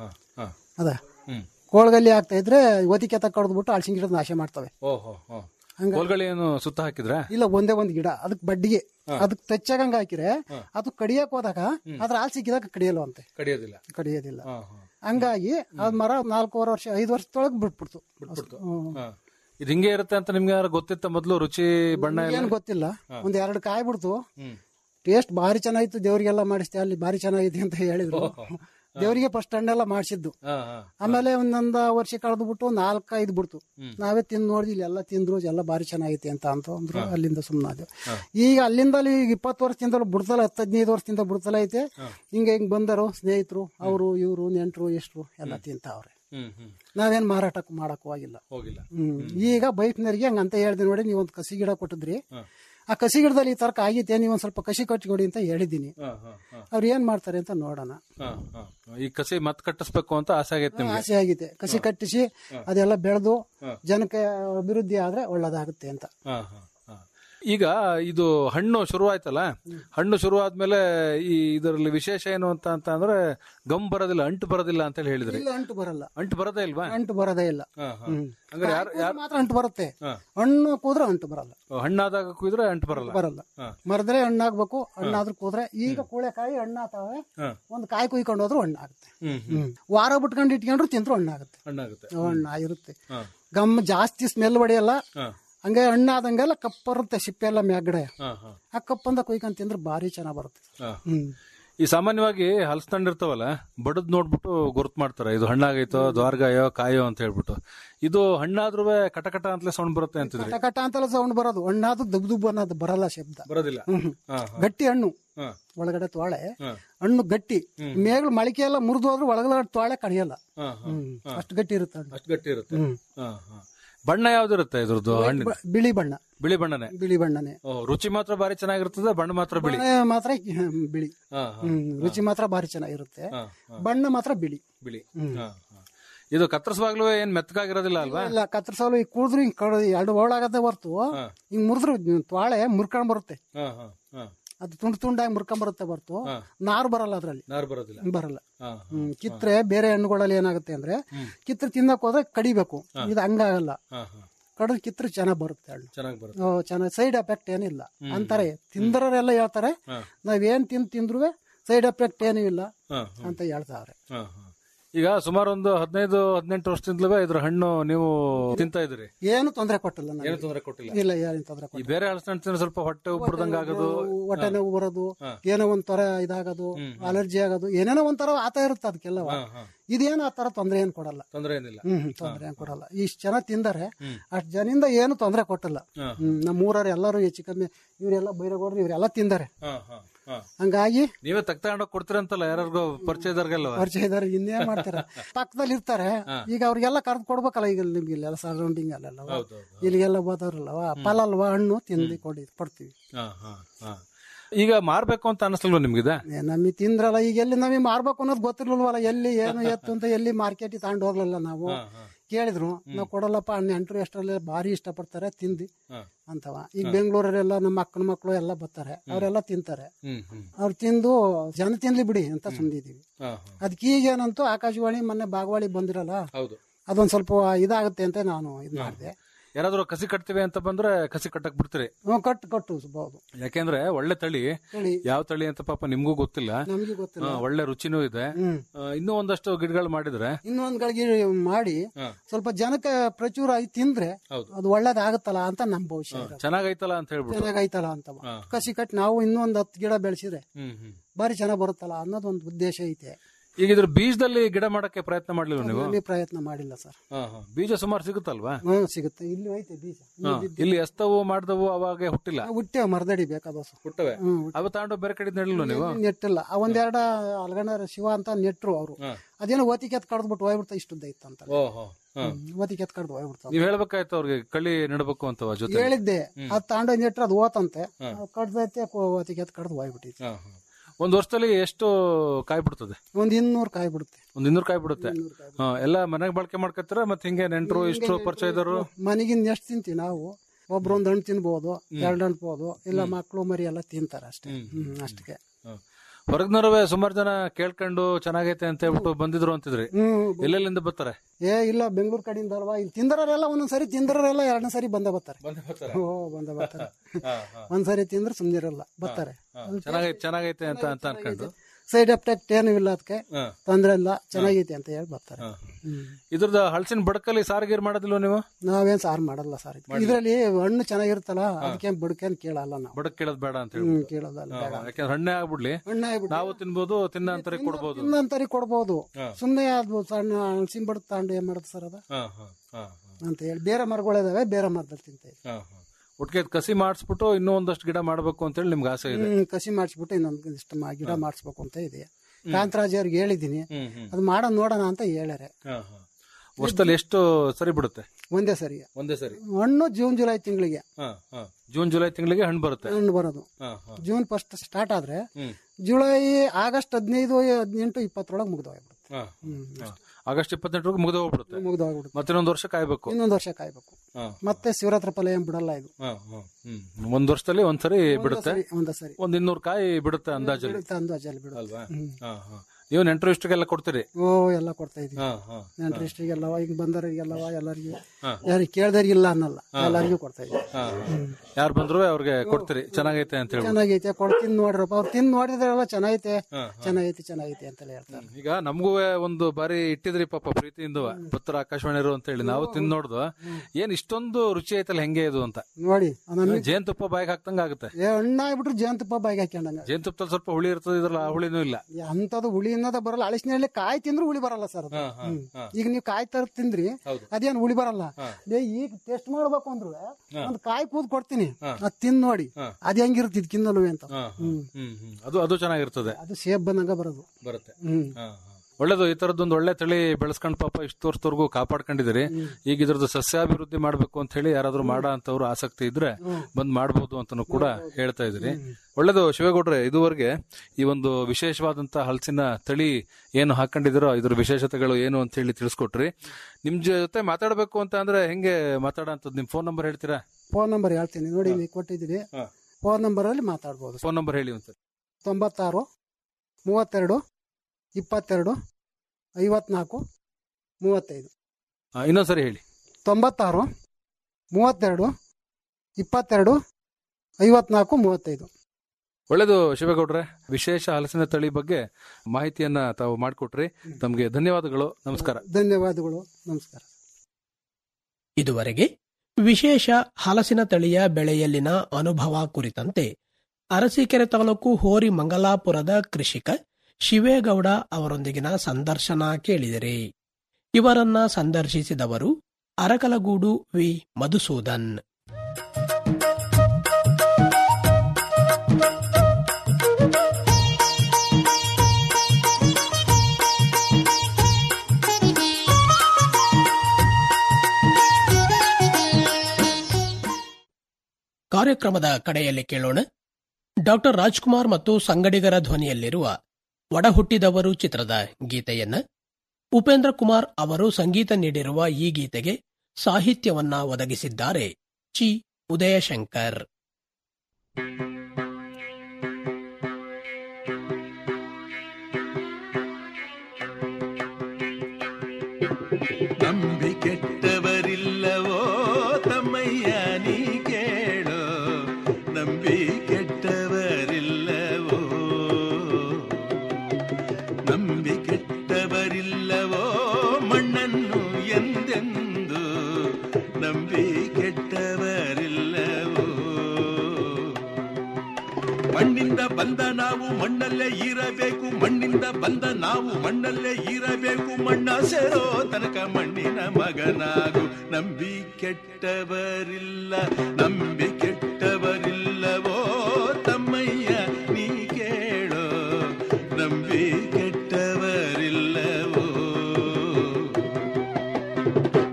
ಅದ ಹ್ಮ್. ಕೋಳ್ಗಲ್ಲಿ ಆಗ್ತಾ ಇದ್ರೆ ಓತಿಕೆ ತ ಕಡ್ದ್ಬಿಟ್ಟು ಹಲಸಿನ ಗಿಡದ ನಾಶ ಮಾಡ್ತವೆ ಓಹೋ ಕೋಲ್ಗಳಿ ಏನು ಸುತ್ತ ಹಾಕಿದ್ರ ಇಲ್ಲ ಒಂದೇ ಒಂದ್ ಗಿಡ ಅದಕ್ಕೆ ಬಡ್ಡಿಗೆ ಅದಕ್ಕೆ ಟಚ್ಚಾಗಂಗ ಹಾಕಿದ್ರೆ ಅದು ಕಡಿಯಕ್ ಹೋದಾಗ ಅದ್ರ ಹಾಲು ಸಿಕ್ಕಿದಾಗ ಕಡಿಯಲ್ವಂತೆ ಕಡಿಯೋದಿಲ್ಲ ಕಡಿಯೋದಿಲ್ಲ ಹಂಗಾಗಿ ಅದ್ ಮರ ನಾಲ್ಕೂವರೆ ವರ್ಷ ಐದು ವರ್ಷದೊಳಗೆ ಬಿಟ್ಬಿಡ್ತು ಹ್ಮ್. ಇದು ಹಿಂಗೆ ಇರುತ್ತೆ ಅಂತ ನಿಮ್ಗೆ ಯಾರು ಗೊತ್ತಿತ್ತ ಮೊದಲು ರುಚಿ ಬಣ್ಣ ಎಲ್ಲ ಏನ್ ಗೊತ್ತಿಲ್ಲ ಒಂದ್ ಎರಡು ಕಾಯಿ ಬಿಡ್ತು ಟೇಸ್ಟ್ ಭಾರಿ ಚೆನ್ನಾಗಿತ್ತು ದೇವ್ರಿಗೆಲ್ಲ ಮಾಡಿಸ್ತೆ ಅಲ್ಲಿ ಭಾರಿ ಚೆನ್ನಾಗಿದೆ ಅಂತ ಹೇಳಿದ್ರು ದೇವರಿಗೆ ಫಸ್ಟ್ ಹಣ್ಣೆಲ್ಲ ಮಾಡಿಸಿದ್ದು ಹಾ, ಹಾ. ಆಮೇಲೆ ಒಂದೊಂದ್ ವರ್ಷ ಕಳೆದು ಬಿಟ್ಟು ನಾಲ್ಕೈದು ಬಿಡ್ತು ನಾವೇ ತಿಂದು ನೋಡಿದ್ವಿ ಇಲ್ಲಿ ಎಲ್ಲ ತಿಂದ್ರು ಎಲ್ಲ ಭಾರಿ ಚೆನ್ನಾಗೈತೆ ಅಂತ ಅಂತ ಅಂದ್ರು ಅಲ್ಲಿಂದ ಸುಮ್ಮನಾದ್ರು ಈಗ ಅಲ್ಲಿಂದ ಈಗ ಇಪ್ಪತ್ತು ವರ್ಷದಿಂದ ಬಿಡ್ತಲ್ಲ ಹತ್ತು ಹದಿನೈದು ವರ್ಷದಿಂದ ಬಿಡ್ತಲ್ಲ ಐತೆ ಹಿಂಗೆ ಹಿಂಗ್ ಬಂದರು ಸ್ನೇಹಿತರು ಅವರು ಇವರು ನೆಂಟರು ಎಷ್ಟ್ರು ಎಲ್ಲ ತಿಂತಾವ್ರೆ ಹ್ಮ್ ಹ್ಮ್ ನಾವೇನ್ ಮಾರಾಟ ಮಾಡಕ್ ಹೋಗಿಲ್ಲ ಹೋಗಿಲ್ಲ ಹ್ಮ್ ಈಗ ಬೈಕ್ನರಿಗೆ ಹಂಗಂತ ಹೇಳ್ದೆ ನೋಡಿ ನೀವು ಒಂದು ಕಸಿ ಗಿಡ ಕೊಟ್ಟಿದ್ರಿ ಆ ಕಸಿ ಗಿಡದಲ್ಲಿ ಈ ತರಕ ಆಗೈತೆ ನೀವು ಒಂದ್ ಸ್ವಲ್ಪ ಕಸಿ ಕಟ್ಟಿಕೊಡಿ ಅಂತ ಹೇಳಿದೀನಿ ಹಾ, ಹಾ, ಹಾ, ಅವ್ರು ಏನ್ ಮಾಡ್ತಾರೆ ಅಂತ ನೋಡೋಣ ಹಾ, ಹಾ. ಈ ಕಸಿ ಮತ್ ಕಟ್ಟಿಸ್ಬೇಕು ಅಂತ ಆಸೆ ಆಗೈತೆ ನಿಮ್ಗೆ ಆಸೆ ಆಗಿದೆ ಕಸಿ ಕಟ್ಟಿಸಿ ಅದೆಲ್ಲ ಬೆಳೆದು ಜನಕ್ಕೆ ಅಭಿವೃದ್ಧಿ ಆದ್ರೆ ಒಳ್ಳೇದಾಗುತ್ತೆ ಅಂತ ಹಾ, ಹಾ, ಹಾ. ಈಗ ಇದು ಹಣ್ಣು ಶುರು ಆಯ್ತಲ್ಲ ಹಣ್ಣು ಶುರು ಆದ್ಮೇಲೆ ಈ ಇದರಲ್ಲಿ ವಿಶೇಷ ಏನು ಅಂತ ಅಂತ ಅಂದ್ರೆ ಗಮ್ ಬರೋದಿಲ್ಲ ಅಂಟು ಬರೋದಿಲ್ಲ ಅಂತ ಹೇಳಿ ಹೇಳಿದ್ರಿ ಇಲ್ಲ ಅಂಟು ಬರಲ್ಲ ಅಂಟು ಬರೋದೇ ಇಲ್ವಾ ಅಂಟು ಬರೋದೇ ಇಲ್ಲ ಹಾ, ಹಾ. ಹ್ಮ್. ಹಂಗಾರೆ ಯಾರು ಕಾಯಿ ಮಾತ್ರ ಅಂಟು ಬರುತ್ತೆ ಹಣ್ಣು ಕೂದ್ರೆ ಅಂಟು ಬರಲ್ಲ ಹಣ್ಣಾದಾಗ ಕುಯ್ದ್ರೆ ಅಂಟು ಬರಲ್ಲ ಬರಲ್ಲ ಮರದ್ರೆ ಹಣ್ಣಾಗ್ಬೇಕು ಹಣ್ಣಾದ್ರೂ ಕೂದ್ರೆ ಈಗ ಕೂಳೆಕಾಯಿ ಹಣ್ಣಾತಾವೆ ಒಂದ್ ಕಾಯಿ ಕುಯ್ಕೊಂಡು ಹೋದ್ರು ಹಣ್ಣಾಗುತ್ತೆ ಹ್ಮ್ ಹ್ಮ್ ವಾರ ಬಿಟ್ಕೊಂಡು ಇಟ್ಕೊಂಡ್ರು ತಿಂದ್ರು ಹಣ್ಣಾಗುತ್ತೆ ಹಣ್ಣಾಗುತ್ತೆ ಹಣ್ಣಾಗಿರುತ್ತೆ ಗಮ್ ಜಾಸ್ತಿ ಸ್ಮೆಲ್ ಹೊಡೆಯಲ್ಲ ಹಂಗೆ ಹಣ್ಣಾದಂಗೆಲ್ಲ ಕಪ್ ಬರುತ್ತೆ ಸಿಪ್ಪೆ ಎಲ್ಲ ಮ್ಯಾಗಡೆ ಹಾ, ಹಾ, ಆ ಕಪ್ಪಂದ ಕುಯ್ಕೊಂಡ್ ತಿಂದ್ರೆ ಭಾರಿ ಚೆನ್ನಾಗ್ ಬರುತ್ತೆ ಹಾ. ಹ್ಮ್ ಈ ಸಾಮಾನ್ಯವಾಗಿ ಹಲಸು ಇರ್ತಾವಲ್ಲ ಬಡದ್ ನೋಡ್ಬಿಟ್ಟು ಗುರುತ್ ಮಾಡ್ತಾರೆ ಇದು ಹಣ್ಣಾಗೈತೋ ದ್ವಾರ್ಗಾಯೋ ಕಾಯೋ ಅಂತ ಹೇಳ್ಬಿಟ್ಟು ಇದು ಹಣ್ಣಾದ್ರೂ ಕಟಕಟ ಅಂತಲೇ ಸೌಂಡ್ ಬರುತ್ತೆ ಅಂತಿದ್ರಿ ಕಟ ಕಟ ಅಂತೆಲ್ಲ ಸೌಂಡ್ ಬರೋದು ಹಣ್ಣಾದ್ರು ದುಬ್ ದುಬ್ ಅನ್ನೋದು ಬರಲ್ಲ ಶಬ್ದ ಬರೋದಿಲ್ಲ ಹ್ಮ್. ಹಾ, ಗಟ್ಟಿ ಹಣ್ಣು ಹಾ. ಒಳಗಡೆ ತೋಳೆ ಹಣ್ಣು ಗಟ್ಟಿ ಮೇಗಳು ಮಳಿಕೆ ಎಲ್ಲ ಮುರಿದು ಹೋದ್ರು ಒಳಗಡೆ ತೋಳೆ ಕಡಿಯಲ್ಲ ಹಾ, ಹಾ. ಹ್ಮ್ ಅಷ್ಟು ಗಟ್ಟಿ ಇರುತ್ತೆ ಹಣ್ಣು ಅಷ್ಟು ಗಟ್ಟಿ ಇರುತ್ತೆ ಹಾ, ಹಾ. ಬಣ್ಣ ಯಾವ್ದಿರುತ್ತೆ ಇದ್ರದ್ದು ಹಣ್ಣಿನ ಬ- ಬಿಳಿ ಬಣ್ಣ ಬಿಳಿ ಬಣ್ಣನೇ ಬಿಳಿ ಬಣ್ಣನೆ ಓ, ರುಚಿ ಮಾತ್ರ ಬಾರಿ ಚೆನ್ನಾಗಿರ್ತದೆ ಬಣ್ಣ ಮಾತ್ರ ಬಿಳಿ ಬಣ್ಣ ಮಾತ್ರ ಹ್ಮ್, ಬಿಳಿ ಹಾ, ಹಾ, ಹ್ಮ್ ರುಚಿ ಮಾತ್ರ ಭಾರಿ ಚೆನ್ನಾಗಿರುತ್ತೆ ಹಾ, ಬಣ್ಣ ಮಾತ್ರ ಬಿಳಿ ಬಿಳಿ ಹಾ, ಹಾ. ಇದು ಕತ್ತರಿಸುವಾಗ್ಲೂ ಏನ್ ಮೆತ್ತಗಾಗಿರೋದಿಲ್ಲ ಅಲ್ವಾ ಇಲ್ಲ ಕತ್ತರಿಸಲು ಈಗ ಕುಡಿದ್ರು ಹಿಂಗ್ ಕಡ ಎರಡು ಓಳಾಗದೆ ಹೊರ್ತು ಹಿಂಗ್ ಮುರಿದ್ರು ತ್ವಾಳೆ ಮುರ್ಕೊಂಡ್ ಬರುತ್ತೆ ಹಾ, ಹಾ, ಹಾ. ಅದು ತುಂಡು ತುಂಡಾಗಿ ಮುರ್ಕೊಂಡ್ ಬರುತ್ತೆ ಹೊರ್ತು ನಾರು ಬರಲ್ಲ ಅದ್ರಲ್ಲಿ ನಾರು ಬರೋದಿಲ್ಲ ಬರಲ್ಲ ಹಾ, ಹ್ಮ್ ಕಿತ್ರೆ ಬೇರೆ ಹಣ್ಣುಗಳಲ್ಲಿ ಏನಾಗುತ್ತೆ ಅಂದ್ರೆ ಕಿತ್ರೆ ತಿನ್ನಕ್ ಹೋದ್ರೆ ಕಡಿಬೇಕು ಇದು ಹಂಗಾಗಲ್ಲ ಹಾ, ಹಾ. ಕಡಿದ್ ಕಿತ್ರೆ ಚೆನ್ನಾಗ್ ಬರುತ್ತೆ ಹಣ್ಣು ಚೆನ್ನಾಗಿ ಬರುತ್ತೆ ಓ, ಚೆನ್ನಾಗ್ ಸೈಡ್ ಎಫೆಕ್ಟ್ ಏನಿಲ್ಲ ಅಂತಾರೆ ತಿಂದರೆಲ್ಲ ಹೇಳ್ತಾರೆ ನಾವೇನ್ ತಿಂದ್ ತಿಂದ್ರು ಸೈಡ್ ಎಫೆಕ್ಟ್ ಏನೂ ಇಲ್ಲ ಹಾ, ಅಂತ ಹೇಳ್ತಾವ್ರೆ ಹಾ, ಹಾ. ಈಗ ಸುಮಾರು ಒಂದು ಹದಿನೈದು ಹದಿನೆಂಟು ವರ್ಷದಿಂದಲೂ ಇದ್ರ ಹಣ್ಣು ನೀವು ತಿಂತಾ ಇದ್ರಿ ಏನು ತೊಂದರೆ ಕೊಟ್ಟಿಲ್ಲ ಏನು ನನಗೆ ತೊಂದರೆ ಕೊಟ್ಟಿಲ್ಲ ಇಲ್ಲ ಏನು ತೊಂದರೆ ಈ ಬೇರೆ ಹಲಸಿನ ಹಣ್ಣು ತಿಂದ್ರೆ ಸ್ವಲ್ಪ ಹೊಟ್ಟೆ ಉಬ್ಬರದಂಗ ಆಗೋದು ಹೊಟ್ಟೆ ನೋವು ಬರೋದು ಏನೋ ಒಂಥರ ಇದಾಗೋದು ಅಲರ್ಜಿ ಆಗೋದು ಏನೇನೋ ಒಂಥರ ಆತ ಇರುತ್ತೆ ಅದಕ್ಕೆಲ್ಲ ಹಾ. ಇದೇನು ಆ ತರ ತೊಂದರೆ ಏನು ಕೊಡಲ್ಲ ತೊಂದರೆ ಏನಿಲ್ಲ ಹ್ಮ್ ತೊಂದರೆ ಏನು ಕೊಡಲ್ಲ ಇಷ್ಟು ಜನ ತಿಂದರೆ ಅಷ್ಟು ಜನಿಂದ ಏನು ತೊಂದರೆ ಕೊಟ್ಟಿಲ್ಲ ಹ್ಮ್ ನಮ್ಮ ಊರವ್ರು ಎಲ್ಲರೂ ಹೆಚ್ಚು ಕಮ್ಮಿ ಇವರೆಲ್ಲ ಬೈರಗೌಡ್ರು ಇವರೆಲ್ಲ ತಿಂದಾರೆ ಹಾ, ಹಾ, ಹಾ. ಹಂಗಾಗಿ ನೀವೇ ತಗೊಂಡೋಗಿ ಕೊಡ್ತೀರಂತಲ್ಲ ಯಾರಿಗೂ ಪರಿಚಯದವ್ರಿಗೆಲ್ಲ ಪರಿಚಯ ಇದಾರೆ ಇನ್ನೇ ಮಾಡ್ತಾರ ಪಕ್ಕದಲ್ಲಿ ಇರ್ತಾರೆ ಈಗ ಅವ್ರಿಗೆಲ್ಲ ಕರೆದು ಕೊಡ್ಬೇಕಲ್ಲ ಈಗ ನಿಮ್ಗೆ ಇಲ್ಲೆಲ್ಲ ಸರೌಂಡಿಂಗ್ ಅಲ್ಲೆಲ್ಲ ಇಲ್ಲಿಗೆಲ್ಲ ಬೋದವ್ರಲ್ಲವ ಫಲಲ್ವಾ ಹಣ್ಣು ತಿಂದು ಕೊಡಿ ಕೊಡ್ತೀವಿ ಹಾ, ಹಾ, ಹಾ. ಈಗ ಮಾರ್ಬೇಕು ಅಂತ ಅನಿಸ್ಲಿಲ್ವ ನಿಮ್ಗಿದೆ ಏ, ನಮಗೆ ತಿಂದ್ರಲ್ಲ ಈಗ ಎಲ್ಲಿ ನಮಗೆ ಮಾರ್ಬೇಕು ಅನ್ನೋದು ಗೊತ್ತಿರ್ಲಿಲ್ವಲ್ಲ ಎಲ್ಲಿ ಏನು ಎತ್ತು ಅಂತ ಎಲ್ಲಿ ಮಾರ್ಕೆಟ್ ತಗೊಂಡು ಹೋಗ್ಲಿಲ್ಲ ನಾವು ಕೇಳಿದ್ರು ನಾವು ಕೊಡಲ್ಲಪ್ಪ ಹಣ್ಣು ನೆಂಟರು ಎಷ್ಟರಲ್ಲಿ ಭಾರಿ ಇಷ್ಟಪಡ್ತಾರೆ ತಿಂದು ಅಂತವ ಈಗ ಬೆಂಗಳೂರಲ್ಲೆಲ್ಲ ನಮ್ಮ ಅಕ್ಕನ ಮಕ್ಕಳು ಎಲ್ಲ ಬರ್ತಾರೆ ಅವರೆಲ್ಲ ತಿಂತಾರೆ ಹ್ಮ್ ಹ್ಮ್ ಅವ್ರು ತಿಂದು ಜನ ತಿನ್ಲಿ ಬಿಡಿ ಅಂತ ಸುಮ್ನಿದೀವಿ ಹಾ, ಹಾ. ಅದಕ್ಕೆ ಈಗ ಏನಂತೂ ಆಕಾಶವಾಣಿ ಮೊನ್ನೆ ಬಾಗವಾಳಿ ಬಂದಿರಲ್ಲ ಹೌದು ಅದೊಂದ್ ಸ್ವಲ್ಪ ಇದಾಗುತ್ತೆ ಅಂತ ನಾನು ಇದು ಮಾಡಿದೆ ಯಾರಾದ್ರೂ ಕಸಿ ಕಟ್ತೀವಿ ಅಂತ ಬಂದ್ರೆ ಕಸಿ ಕಟ್ಟಕ್ ಬಿಡ್ತೀರಿ ಹ್ಞೂ ಕಟ್ಟು ಕಟ್ಟು ಸುಬಹುದು ಯಾಕೆಂದ್ರೆ ಒಳ್ಳೆ ತಳಿ ಹೇಳಿ ಯಾವ ತಳಿ ಅಂತ ಪಾಪ ನಿಮ್ಗೂ ಗೊತ್ತಿಲ್ಲ ನಮಗೆ ಗೊತ್ತಿಲ್ಲ ಆ, ಒಳ್ಳೆ ರುಚಿನೂ ಇದೆ ಹ್ಮ್ ಆ, ಇನ್ನೂ ಒಂದಷ್ಟು ಗಿಡಗಳು ಮಾಡಿದ್ರೆ ಇನ್ನೊಂದ್ ಗಳಿಗೆ ಮಾಡಿ ಹಾ. ಸ್ವಲ್ಪ ಜನಕ್ಕೆ ಪ್ರಚುರ ಆಗಿ ತಿಂದ್ರೆ ಹೌದು. ಅದು ಒಳ್ಳೇದಾಗತ್ತಲ್ಲ ಅಂತ ನಮ್ ಭವಿಷ್ಯ ಇರೋದು. ಚೆನ್ನಾಗೈತಲ್ಲ ಅಂತ ಹೇಳ್ಬಿಟ್ಟು ಚೆನ್ನಾಗೈತಲ್ಲ ಅಂತ ಕಸಿ ಕಟ್ ನಾವು ಇನ್ನೊಂದ್ ಹತ್ತು ಗಿಡ ಬೆಳೆಸಿದ್ರೆ ಹ್ಮ್ ಹ್ಮ್ ಬಾರಿ ಚೆನ್ನಾಗ್ ಬರುತ್ತಲ್ಲ ಅನ್ನೋದು ಒಂದು ಉದ್ದೇಶ ಐತೆ ಈಗ ಇದ್ರ ಬೀಜದಲ್ಲಿ ಗಿಡ ಮಾಡಕ್ಕೆ ಪ್ರಯತ್ನ ಮಾಡ್ಲಿಲ್ಲ ನೀವು ಅಲ್ಲಿ ಪ್ರಯತ್ನ ಮಾಡಿಲ್ಲ ಸರ್ ಹಾ, ಹಾ. ಬೀಜ ಸುಮಾರು ಸಿಗುತ್ತಲ್ವಾ ಹ್ಮ್ ಸಿಗುತ್ತೆ ಇಲ್ಲಿ ಐತೆ ಬೀಜ ಹಾ. ಇಲ್ಲಿ ಎಸ್ತವು ಮಾಡ್ದವು ಅವಾಗ ಹುಟ್ಟಿಲ್ಲ ಹುಟ್ಟೆ ಮರದಡಿ ಬೇಕಾದವು ಹುಟ್ಟವೆ ಹ್ಮ್ ಅವ ತಗೊಂಡು ಬೇರೆ ಕಡೆ ನೆಡಲಿಲ್ಲ ನೀವು ನೆಟ್ಟಿಲ್ಲ ಆ ಒಂದೆರಡ ಅಲ್ಗಣ ಶಿವ ಅಂತ ನೆಟ್ರು ಅವರು ಅದೇನೋ ಓತಿಗೆ ಅದ್ ಕಡ್ದ್ಬಿಟ್ಟು ಹೋಗ್ಬಿಡ್ತಾ ಇಷ್ಟುದ್ದ ಇತ್ತಂತ ಓಹೋ ಓದಿಗೆ ಎತ್ಕಡ್ದು ಹೋಗ್ಬಿಡ್ತಾವ ನೀವ್ ಹೇಳ್ಬೇಕಾಯ್ತು ಅವ್ರಿಗೆ ಕಳ್ಳಿ ನೆಡಬೇಕು ಅಂತ ಜೊತೆ ಹೇಳಿದ್ದೆ ಅದ್ ತಾಂಡೋಗಿ ನೆಟ್ರೆ ಅದು ಓತಂತೆ ಕಡ್ದೈತೆ ಓದಿಗೆ ಎತ್ ಕಡ್ದು ಹೋಗ್ಬಿಟ್ಟಿದ್ದೆ ಹಾ, ಹಾ. ಒಂದ್ ವರ್ಷದಲ್ಲಿ ಎಷ್ಟು ಕಾಯಿ ಬಿಡ್ತದೆ ಒಂದ್ ಇನ್ನೂರು ಕಾಯಿ ಬಿಡುತ್ತೆ ಒಂದ್ ಇನ್ನೂರು ಕಾಯಿ ಬಿಡುತ್ತೆ ಹಾ, ಎಲ್ಲ ಮನೆಗೆ ಬಳಕೆ ಮಾಡ್ಕೊತೀರ ಮತ್ತೆ ಹಿಂಗೆ ನೆಂಟರು ಇಷ್ಟು ಪರಿಚಯದವರು ಮನೆಗಿಂದ ಎಷ್ಟು ತಿಂತೀವಿ ನಾವು ಒಬ್ರು ಒಂದ್ ಹಣ್ಣು ತಿನ್ಬೋದು ಎರಡು ಹಣ್ಣು ಬೋದು ಇಲ್ಲ ಮಕ್ಳು ಮರಿ ಎಲ್ಲ ತಿಂತಾರ ಅಷ್ಟೇ ಹ್ಮ್ ಅಷ್ಟಕ್ಕೆ ಹೊರಗ್ನವರವೇ ಸುಮಾರು ಜನ ಕೇಳ್ಕೊಂಡು ಚೆನ್ನಾಗೈತೆ ಅಂತ ಹೇಳ್ಬಿಟ್ಟು ಬಂದಿದ್ರು ಅಂತಿದ್ರಿ ಹ್ಮ್ ಎಲ್ಲೆಲ್ಲಿಂದ ಬರ್ತಾರೆ ಏ ಇಲ್ಲ ಬೆಂಗಳೂರು ಕಡೆಯಿಂದ ಅಲ್ವಾ ಇಲ್ಲಿ ತಿಂದರೆಲ್ಲ ಒಂದೊಂದ್ ಸರಿ ತಿಂದರೆಲ್ಲ ಎರಡನೇ ಸರಿ ಬಂದೇ ಬರ್ತಾರೆ ಓ ಬಂದೇ ಬರ್ತಾರೆ ಒಂದ್ ಸರಿ ತಿಂದ್ರೆ ಸುಮ್ನಿರಲ್ಲ ಬರ್ತಾರೆ ಚೆನ್ನಾಗೈತೆ ಚೆನ್ನಾಗೈತೆ ಅಂತ ಅಂತ ಅನ್ಕೊಂಡು ಸೈಡ್ ಎಫೆಕ್ಟ್ ಏನು ಇಲ್ಲ ಅದಕ್ಕೆ ಹಾ. ತೊಂದ್ರೆ ಇಲ್ಲ ಚೆನ್ನಾಗೈತೆ ಅಂತ ಹೇಳಿ ಬರ್ತಾರೆ ಹ್ಮ್. ಇದ್ರದ್ದು ಹಲಸಿನ ಬಡಕಲ್ಲಿ ಸಾರಿಗೀರ್ ಮಾಡೋದಿಲ್ವ ನೀವು ನಾವೇನ್ ಸಾರು ಮಾಡಲ್ಲ ಸಾರ್ ಇದ್ರಲ್ಲಿ ಹಣ್ಣು ಚೆನ್ನಾಗಿರುತ್ತಲ್ಲ ಅದಕ್ಕೆ ಬಡ್ಕೇನ್ ಕೇಳಲ್ಲ ನಾವು ಬಡಕ್ ಕೇಳೋದ್ ಬೇಡ ಅಂತ ಹೇಳಿ ಹ್ಮ್ ಕೇಳೋದಲ್ಲ ಬೇಡ ಯಾಕಂದ್ರೆ ಹಣ್ಣೆ ಆಗ್ಬಿಡ್ಲಿ ಹಣ್ಣು ಆಗ್ಬಿಟ್ಟು ನಾವು ತಿನ್ಬೋದು ತಿನ್ನ ಅಂತಾರೆ ಕೊಡ್ಬೋದು ಇನ್ನೊಂದ್ಸರಿ ಕೊಡ್ಬೋದು ಸುಮ್ಮನೆ ಅದು ಸಣ್ಣ ಹಣ್ಸಿನ್ ಬಡ್ ತಗೊಂಡು ಏನ್ ಮಾಡುತ್ತೆ ಸರ್ ಅದ ಹಾ, ಹಾ, ಹಾ, ಅಂತ ಹೇಳಿ ಬೇರೆ ಮರಗಳಿದಾವೆ ಬೇರೆ ಮರದಲ್ಲಿ ತಿಂತ ಇದ್ವಿ ಹಾ, ಹಾ. ಒಟ್ಟಿಗೆ ಅದ್ ಕಸಿ ಮಾಡಿಸ್ಬಿಟ್ಟು ಇನ್ನೂ ಒಂದಷ್ಟು ಗಿಡ ಮಾಡ್ಬೇಕು ಅಂತ ಹೇಳಿ ನಿಮ್ಗೆ ಆಸೆ ಇದೆ ಹ್ಮ್ ಕಸಿ ಮಾಡಿಸ್ಬಿಟ್ಟು ಇನ್ನೊಂದು ಇಷ್ಟ ಮಾ- ಗಿಡ ಮಾಡಿಸ್ಬೇಕು ಅಂತ ಇದೆ ಕಾಂತರಾಜ್ ಅವ್ರಿಗೆ ಹೇಳಿದೀನಿ ಹ್ಮ್, ಹ್ಮ್. ಅದು ಮಾಡೋದ್ ನೋಡೋಣ ಅಂತ ಹೇಳ್ಯಾರೆ ಹಾ, ಹಾ. ವರ್ಷದಲ್ಲಿ ಎಷ್ಟು ಸರಿ ಬಿಡುತ್ತೆ ಒಂದೇ ಸರಿ ಒಂದೇ ಸರಿ ಹಣ್ಣು ಜೂನ್ ಜುಲೈ ತಿಂಗಳಿಗೆ ಹಾ, ಹಾ. ಜೂನ್ ಜುಲೈ ತಿಂಗಳಿಗೆ ಹಣ್ಣು ಬರುತ್ತೆ ಹಣ್ಣು ಬರೋದು ಹಾ, ಹಾ. ಜೂನ್ ಫಸ್ಟ್ ಸ್ಟಾರ್ಟ್ ಆದ್ರೆ ಹ್ಮ್. ಜುಲೈ ಆಗಸ್ಟ್ ಹದಿನೈದು ಹದಿನೆಂಟು ಇಪ್ಪತ್ತರೊಳಗೆ ಮುಗ್ದೋಗ್ಬಿಡುತ್ತೆ ಹಾ, ಹ್ಮ್ ಹಾ. ಆಗಸ್ಟ್ ಇಪ್ಪತ್ತೆಂಟರಿಗೆ ಮುಗಿದು ಹೋಗ್ಬಿಡುತ್ತೆ ಮುಗ್ದೋಗ್ಬಿಡುತ್ತೆ ಮತ್ತೆ ಇನ್ನೊಂದು ವರ್ಷ ಕಾಯ್ಬೇಕು ಇನ್ನೊಂದು ವರ್ಷ ಕಾಯ್ಬೇಕು ಹಾ, ಮತ್ತೆ ಶಿವರಾತ್ರ ಫಲ ಏನ್ ಬಿಡಲ್ಲ ಇದು ಹಾ, ಹಾ. ಹ್ಮ್. ಒಂದ್ ವರ್ಷದಲ್ಲಿ ಒಂದ್ಸರಿ ಬಿಡುತ್ತೆ ಸರಿ ಒಂದ ಸರಿ ಒಂದ್ ಇನ್ನೂರು ಕಾಯಿ ಬಿಡುತ್ತೆ ಅಂದಾಜಲ್ಲಿ ಬಿಡುತ್ತೆ ಅಂದಾಜಲ್ಲಿ ಬಿಡುತ್ತೆ ಅಲ್ವಾ ಹಾ, ಹಾ. ನೀವು ನೆಂಟರು ಇಷ್ಟಕ್ಕೆಲ್ಲ ಕೊಡ್ತೀರಿ ಓ ಎಲ್ಲ ಕೊಡ್ತಾ ಇದೀವಿ ಹಾ, ಹಾ. ನೆಂಟ್ರಿಸ್ಟಿಗೆಲ್ಲವ ಈಗ ಬಂದವರಿಗೆಲ್ಲವ ಎಲ್ಲರಿಗೂ ಯಾರಿಗೆ ಕೇಳ್ದವ್ರಿಗಿಲ್ಲ ಅನ್ನಲ್ಲ ಎಲ್ಲರಿಗೂ ಕೊಡ್ತಾ ಇದೀವಿ ಹಾ, ಹಾ. ಯಾರು ಬಂದ್ರು ಅವ್ರಿಗೆ ಕೊಡ್ತೀರಿ ಚೆನ್ನಾಗೈತೆ ಅಂತ ಹೇಳಿ ಚೆನ್ನಾಗೈತೆ ಕೊಡ್ ತಿಂದ್ ನೋಡ್ರಪ್ಪ ಅವ್ರು ತಿಂದ್ ನೋಡಿದ್ರಲ್ಲ ಚೆನ್ನಾಗೈತೆ ಚೆನ್ನಾಗೈತೆ ಚೆನ್ನಾಗೈತೆ ಅಂತೆಲ್ಲ ಹೇಳ್ತಾರೆ ಈಗ ನಮಗೂ ಒಂದು ಬಾರಿ ಇಟ್ಟಿದ್ರಿ ಪಾಪ ಪ್ರೀತಿಯಿಂದ ಪತ್ರ ಆಕಾಶವಾಣಿರು ಅಂತ ಹೇಳಿ ನಾವು ತಿಂದ್ ನೋಡ್ದು ಏನ್ ಇಷ್ಟೊಂದು ರುಚಿ ಐತಲ್ಲ ಹೆಂಗೆ ಇದು ಅಂತ ನೋಡಿ ಅದನ್ನ ಜೇನುತುಪ್ಪ ಬಾಯಿಗೆ ಹಾಕ್ದಂಗ ಆಗುತ್ತೆ ಏ ಹಣ್ಣಾಗ್ಬಿಟ್ರು ಜೇನುತುಪ್ಪ ಬಾಯಿಗೆ ಹಾಕ್ಯಂಡಂಗ ಜೇನುತುಪ್ಪದಲ್ಲಿ ಸ್ವಲ್ಪ ಹುಳಿ ಇರ್ತದೆ ಇದ್ರಲ್ಲಿ ಆ ಹುಳಿನೂ ಇಲ್ಲ ಅಂತದ್ದು ಹುಳಿ ಅನ್ನೋದ ಬರಲ್ಲ ಅಳಿಸಿನಲ್ಲಿ ಕಾಯಿ ತಿಂದ್ರು ಹುಳಿ ಬರಲ್ಲ ಸರ್ ಅದು ಹ್ಮ್. ಈಗ ನೀವು ಕಾಯಿ ತರ ತಿಂದ್ರಿ ಅದೇನ್ ಹುಳಿ ಬರಲ್ಲ ಬೇ ಈಗ ಟೆಸ್ಟ್ ಮಾಡ್ಬೇಕು ಅಂದ್ರು ಒಂದ್ ಕಾಯಿ ಕೂದ್ ಕೊಡ್ತೀನಿ ಅದ್ ತಿಂದ್ ನೋಡಿ ಅದ್ ಹೆಂಗಿರುತ್ತೆ ಇದ್ ಕಿನ್ನಲ್ವೇ ಅಂತ ಹ್ಮ್ ಹ್ಮ್ ಹ್ಮ್. ಅದು ಅದು ಚೆನ್ನಾಗಿರ್ತದೆ ಅದು ಸೇಬ್ ಬಂದಂಗ ಬರೋದು ಬರುತ್ತೆ ಹ್ಮ್ ಒಳ್ಳೇದು ಈ ತರದೊಂದು ಒಳ್ಳೆ ತಳಿ ಬೆಳೆಸ್ಕೊಂಡ್ ಪಾಪ ಇಷ್ಟು ವರ್ಷದವರೆಗೂ ಕಾಪಾಡ್ಕೊಂಡಿದ್ದೀರಿ ಈಗ ಇದ್ರದ್ದು ಸಸ್ಯಾಭಿವೃದ್ಧಿ ಮಾಡ್ಬೇಕು ಅಂತ ಹೇಳಿ ಯಾರಾದ್ರೂ ಮಾಡ ಅಂತವ್ರು ಆಸಕ್ತಿ ಇದ್ರೆ ಬಂದ್ ಮಾಡ್ಬೋದು ಅಂತಾನು ಕೂಡ ಹೇಳ್ತಾ ಇದ್ರಿ ಒಳ್ಳೇದು ಶಿವೇಗೌಡ್ರೆ ಇದುವರೆಗೆ ಈ ಒಂದು ವಿಶೇಷವಾದಂತಹ ಹಲಸಿನ ತಳಿ ಏನು ಹಾಕೊಂಡಿದಿರೋ ಇದ್ರ ವಿಶೇಷತೆಗಳು ಏನು ಅಂತ ಹೇಳಿ ತಿಳಿಸ್ಕೊಟ್ರಿ ನಿಮ್ ಜೊತೆ ಮಾತಾಡ್ಬೇಕು ಅಂತ ಅಂದ್ರೆ ಹೆಂಗೆ ಮಾತಾಡೋಂಥದ್ದು ನಿಮ್ ಫೋನ್ ನಂಬರ್ ಹೇಳ್ತೀರಾ ಫೋನ್ ನಂಬರ್ ಹೇಳ್ತೀನಿ ನೋಡಿ ನೀವು ಕೊಟ್ಟಿದ್ದೀರಿ ಫೋನ್ ನಂಬರ್ ಅಲ್ಲಿ ಮಾತಾಡ್ಬೋದು ಫೋನ್ ನಂಬರ್ ಹೇಳಿ ಒಂದ್ಸರಿ ತೊಂಬತ್ತಾರು ಮೂವತ್ತೆರಡು ಇಪ್ಪತ್ತೆರಡು ಐವತ್ನಾಲ್ಕು ಮೂವತ್ತೈದು ಆ, ಇನ್ನೊಂದ್ಸರಿ ಹೇಳಿ ತೊಂಬತ್ತಾರು ಮೂವತ್ತೆರಡು ಇಪ್ಪತ್ತೆರಡು ಐವತ್ನಾಲ್ಕು ಮೂವತ್ತೈದು ಒಳ್ಳೇದು ಶಿವೇಗೌಡ್ರೆ ವಿಶೇಷ ಹಲಸಿನ ತಳಿ ಬಗ್ಗೆ ಮಾಹಿತಿಯನ್ನ ತಾವು ಮಾಡಿಕೊಟ್ರಿ ತಮಗೆ ಧನ್ಯವಾದಗಳು ನಮಸ್ಕಾರ ಧನ್ಯವಾದಗಳು ನಮಸ್ಕಾರ ಇದುವರೆಗೆ ವಿಶೇಷ ಹಲಸಿನ ತಳಿಯ ಬೆಳೆಯಲ್ಲಿನ ಅನುಭವ ಕುರಿತಂತೆ ಅರಸೀಕೆರೆ ತಾಲೂಕು ಹೋರಿ ಮಂಗಲಾಪುರದ ಕೃಷಿಕ ಶಿವೇಗೌಡ ಅವರೊಂದಿಗಿನ ಸಂದರ್ಶನ ಕೇಳಿದಿರಿ ಇವರನ್ನ ಸಂದರ್ಶಿಸಿದವರು ಅರಕಲಗೂಡು ವಿ ಮಧುಸೂದನ್ ಕಾರ್ಯಕ್ರಮದ ಕಡೆಯಲ್ಲಿ ಕೇಳೋಣ ಡಾಕ್ಟರ್ ರಾಜ್ಕುಮಾರ್ ಮತ್ತು ಸಂಗಡಿಗರ ಧ್ವನಿಯಲ್ಲಿರುವ ಒಡಹುಟ್ಟಿದವರು ಚಿತ್ರದ ಗೀತೆಯನ್ನ ಉಪೇಂದ್ರ ಕುಮಾರ್ ಅವರು ಸಂಗೀತ ನೀಡಿರುವ ಈ ಗೀತೆಗೆ ಸಾಹಿತ್ಯವನ್ನ ಒದಗಿಸಿದ್ದಾರೆ ಚಿ ಉದಯಶಂಕರ್ ನಂಬಿ ಕೆಟ್ಟವರಿಲ್ಲವೋ ತಮ್ಮಯ್ಯ ನೀ ಕೇಳೋ ನಂಬಿ ಕೆಟ್ಟವರಿಲ್ಲವೋ ನಂಬಿ ಕೆಟ್ಟವರಿಲ್ಲವೋ ಮಣ್ಣನ್ನು ಎಂದೆಂದು ನಂಬಿ ಕೆಟ್ಟವರಿಲ್ಲವೋ ಮಣ್ಣಿಂದ ಬಂದ ನಾವು ಮಣ್ಣಲ್ಲೇ ಇರಬೇಕು ಮಣ್ಣಿಂದ ಬಂದ ನಾವು ಮಣ್ಣಲ್ಲೇ ಇರಬೇಕು ಮಣ್ಣ ಸೇರೋ ತನಕ ಮಣ್ಣಿನ ಮಗನಾಗು ನಂಬಿ ಕೆಟ್ಟವರಿಲ್ಲ ನಂಬಿ ಕೆಟ್ಟವರಿಲ್ಲವೋ ತಮ್ಮಯ್ಯ ನೀ ಕೇಳೋ ನಂಬಿ ಕೆಟ್ಟವರಿಲ್ಲವೋ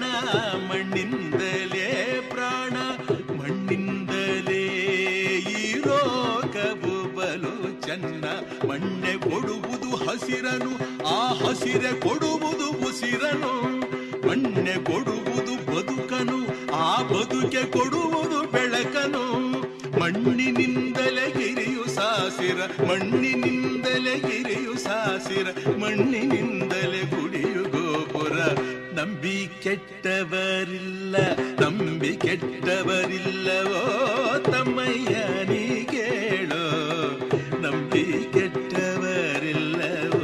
ಮಣ್ಣಿಂದಲೇ ಪ್ರಾಣ ಮಣ್ಣಿಂದಲೇ ಈ ರೋಗವು ಬಲು ಚೆನ್ನ ಮಣ್ಣೆ ಕೊಡುವುದು ಹಸಿರನು ಆ ಹಸಿರೆ ಕೊಡುವುದು ಉಸಿರನು ಮಣ್ಣೆ ಕೊಡುವುದು ಬದುಕನು ಆ ಬದುಕೆ ಕೊಡುವುದು ಬೆಳಕನು ಮಣ್ಣಿನಿಂದಲೇ ಗಿರಿಯು ಸಾಸಿರ ಮಣ್ಣಿನಿಂದಲೇ ಗಿರಿಯು ಸಾಸಿರ ಮಣ್ಣಿನಿಂದಲೇ ಗುಡಿಯು ಗೋಪುರ ನಂಬಿ ಕೆಟ್ಟವರಿಲ್ಲ ನಂಬಿ ಕೆಟ್ಟವರಿಲ್ಲವೋ ತಮ್ಮಯ್ಯ ನೀ ಕೇಳೋ ನಂಬಿ ಕೆಟ್ಟವರಿಲ್ಲವೋ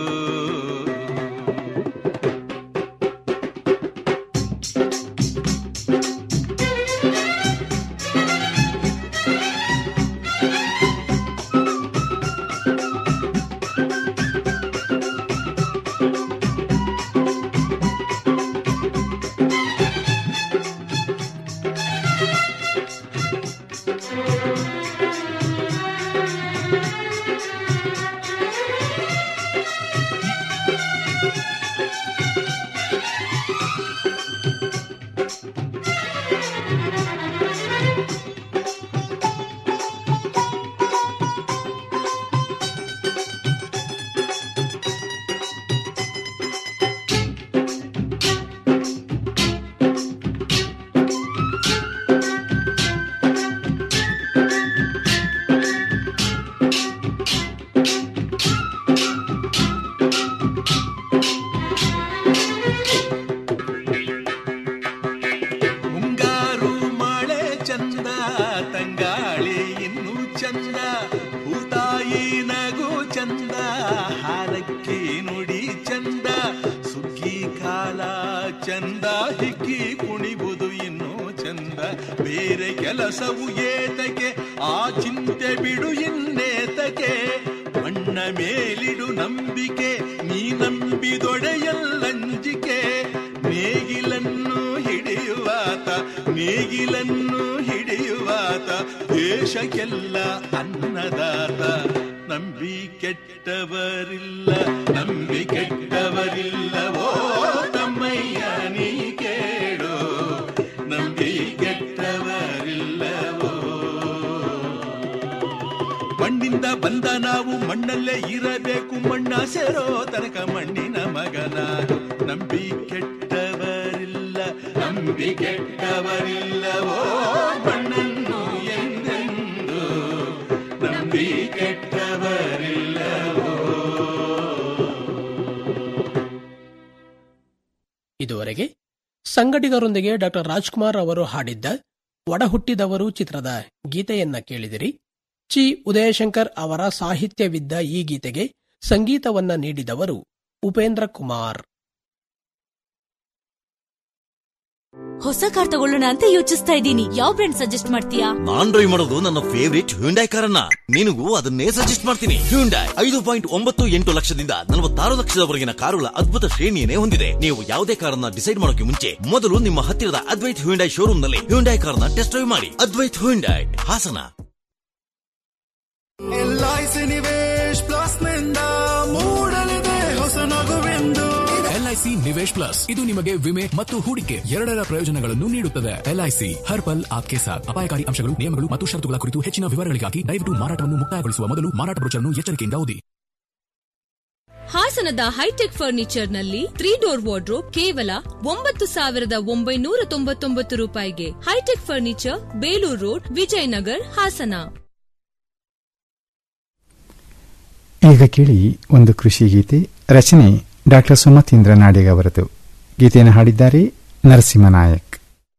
ಮುಂಗಾರು ಮಳೆ ಚಂದ ತಂಗಾಳಿ ಇನ್ನು ಚಂದ ಭೂತಾಯಿ ನಗು ಚಂದ ಹಾಲಕ್ಕಿ ನುಡಿ ಚಂದ ಸುಗ್ಗಿ ಕಾಲ ಚಂದ ಹಿಕ್ಕಿ ಕುಣಿಬುದು ಇನ್ನು ಚಂದ ಬೇರೆ ಕೆಲಸವು ಏತಕ್ಕೆ ಆ ಚಿಂತೆ ಬಿಡು ಇನ್ನೇತಕ್ಕೆ ಮಣ್ಣ ಮೇಲಿಡು ನಂಬಿಕೆ ನೀ ನಂಬಿದೊಡೆಯಲ್ಲಂಜಿಕೆ ನೇಗಿಲನ್ನು ಹಿಡಿಯುವಾತ ನೇಗಿಲನ್ನು ಹಿಡಿಯುವಾತ ದೇಶಕ್ಕೆಲ್ಲ ಅನ್ನದಾತ ನಂಬಿ ಕೆಟ್ಟವರಿಲ್ಲ ನಂಬಿ ಕೆಟ್ಟವರಿಲ್ಲವೋ ತಮ್ಮಯ್ಯ ನೀ ಕೇಳೋ ನಂಬಿ ಕೆಟ್ಟವರಿಲ್ಲವೋ ಮಣ್ಣಿಂದ ಬಂದ ನಾವು ಮಣ್ಣಲ್ಲೇ ಇರಬೇಕು ಮಣ್ಣ ಸೇರೋ ತನಕ ಮಣ್ಣಿನ ಮಗನಾಗು ನಂಬಿ ಕೆಟ್ಟವರಿಲ್ಲ ನಂಬಿ ಕೆಟ್ಟವರಿಲ್ಲವೋ ಮಣ್ಣನ್ನು ಎಂದೆಂದು ನಂಬಿ ಕೆಟ್ಟವರಿಲ್ಲವೋ ಇದುವರೆಗೆ ಸಂಗಡಿಗರೊಂದಿಗೆ ಡಾಕ್ಟರ್ ರಾಜ್ಕುಮಾರ್ ಅವರು ಹಾಡಿದ್ದ ಒಡಹುಟ್ಟಿದವರು ಚಿತ್ರದ ಗೀತೆಯನ್ನ ಕೇಳಿದಿರಿ ಚಿ ಉದಯಶಂಕರ್ ಅವರ ಸಾಹಿತ್ಯವಿದ್ದ ಈ ಗೀತೆಗೆ ಸಂಗೀತವನ್ನ ನೀಡಿದವರು ಉಪೇಂದ್ರ ಕುಮಾರ್ ಹೊಸ ಕಾರ್ ತಗೊಳ್ಳೋಣ ಅಂತ ಯೋಚಿಸ್ತಾ ಇದ್ದೀನಿ ಯಾವ ಬ್ರ್ಯಾಂಡ್ ಸಜೆಸ್ಟ್ ಮಾಡ್ತೀಯಾ ನಾನ್ ಡ್ರೈವ್ ಮಾಡೋದು ನನ್ನ ಫೇವರಿಟ್ ಹ್ಯುಂಡೈ ಕಾರನ್ನ ನಿನಗೂ ಅದನ್ನೇ ಸಜೆಸ್ಟ್ ಮಾಡ್ತೀನಿ ಹ್ಯುಂಡೈ ಐದು ಪಾಯಿಂಟ್ ಒಂಬತ್ತು ಎಂಟು ಲಕ್ಷದಿಂದ ನಲವತ್ತಾರು ಲಕ್ಷದವರೆಗಿನ ಕಾರುಗಳ ಅದ್ಭುತ ಶ್ರೇಣಿಯನ್ನೇ ಹೊಂದಿದೆ ನೀವು ಯಾವುದೇ ಕಾರನ್ನ ಡಿಸೈಡ್ ಮಾಡೋಕೆ ಮುಂಚೆ ಮೊದಲು ನಿಮ್ಮ ಹತ್ತಿರದ ಅದ್ವೈತ್ ಹ್ಯುಂಡೈ ಶೋರೂಮ್ ನಲ್ಲಿ ಹ್ಯುಂಡೈ ಕಾರ್ನ ಟೆಸ್ಟ್ ಡ್ರೈವ್ ಮಾಡಿ Advaith Hyundai Hassan LIC Nivesh plus ನಿಂದ ಮೂಡಲಿದೆ ಹೊಸ ನಗುವೆಂದು ಎಲ್ಐಸಿ ನಿವೇಶ್ ಪ್ಲಸ್ ಇದು ನಿಮಗೆ ವಿಮೆ ಮತ್ತು ಹೂಡಿಕೆ ಎರಡರ ಪ್ರಯೋಜನಗಳನ್ನು ನೀಡುತ್ತದೆ ಎಲ್ಐಸಿ ಹರ್ ಪಲ್ ಆಪ್ಕೆ ಸಾಥ್ ಅಪಾಯಕಾರಿ ಅಂಶಗಳು ನಿಯಮಗಳು ಮತ್ತು ಷರತ್ತುಗಳ ಕುರಿತು ಹೆಚ್ಚಿನ ವಿವರಗಳಿಗಾಗಿ ದಯವಿಟ್ಟು ಮಾರಾಟವನ್ನು ಮುಕ್ತಾಯಗೊಳಿಸುವ ಮೊದಲು ಮಾರಾಟ ಬ್ರೋಚರ್ನ್ನು ಎಚ್ಚರಿಕೆಯಿಂದ ಓದಿ ಹಾಸನದ ಹೈಟೆಕ್ ಫರ್ನಿಚರ್ ನಲ್ಲಿ ತ್ರೀ ಡೋರ್ ವಾರ್ಡ್ರೋಬ್ ಕೇವಲ ಒಂಬತ್ತು ಸಾವಿರದ ಒಂಬೈನೂರ ತೊಂಬತ್ತೊಂಬತ್ತು ರೂಪಾಯಿಗೆ hitech furniture Belur road Vijayanagar Hassan ಈಗ ಕೇಳಿ ಒಂದು ಕೃಷಿ ಗೀತೆ ರಚನೆ ಡಾಕ್ಟರ್ ಸುಮತೀಂದ್ರ ನಾಡಿಗ ಅವರದು ಗೀತೆಯನ್ನು ಹಾಡಿದ್ದಾರೆ ನರಸಿಂಹ ನಾಯಕ್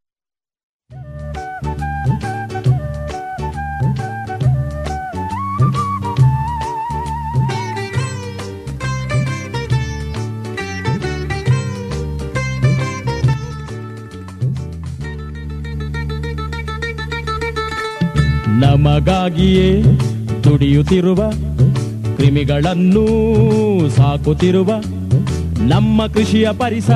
ನಮಗಾಗಿಯೇ ದುಡಿಯುತ್ತಿರುವ ಕ್ರಿಮಿಗಳನ್ನು ಸಾಕುತ್ತಿರುವ ನಮ್ಮ ಕೃಷಿಯ ಪರಿಸರ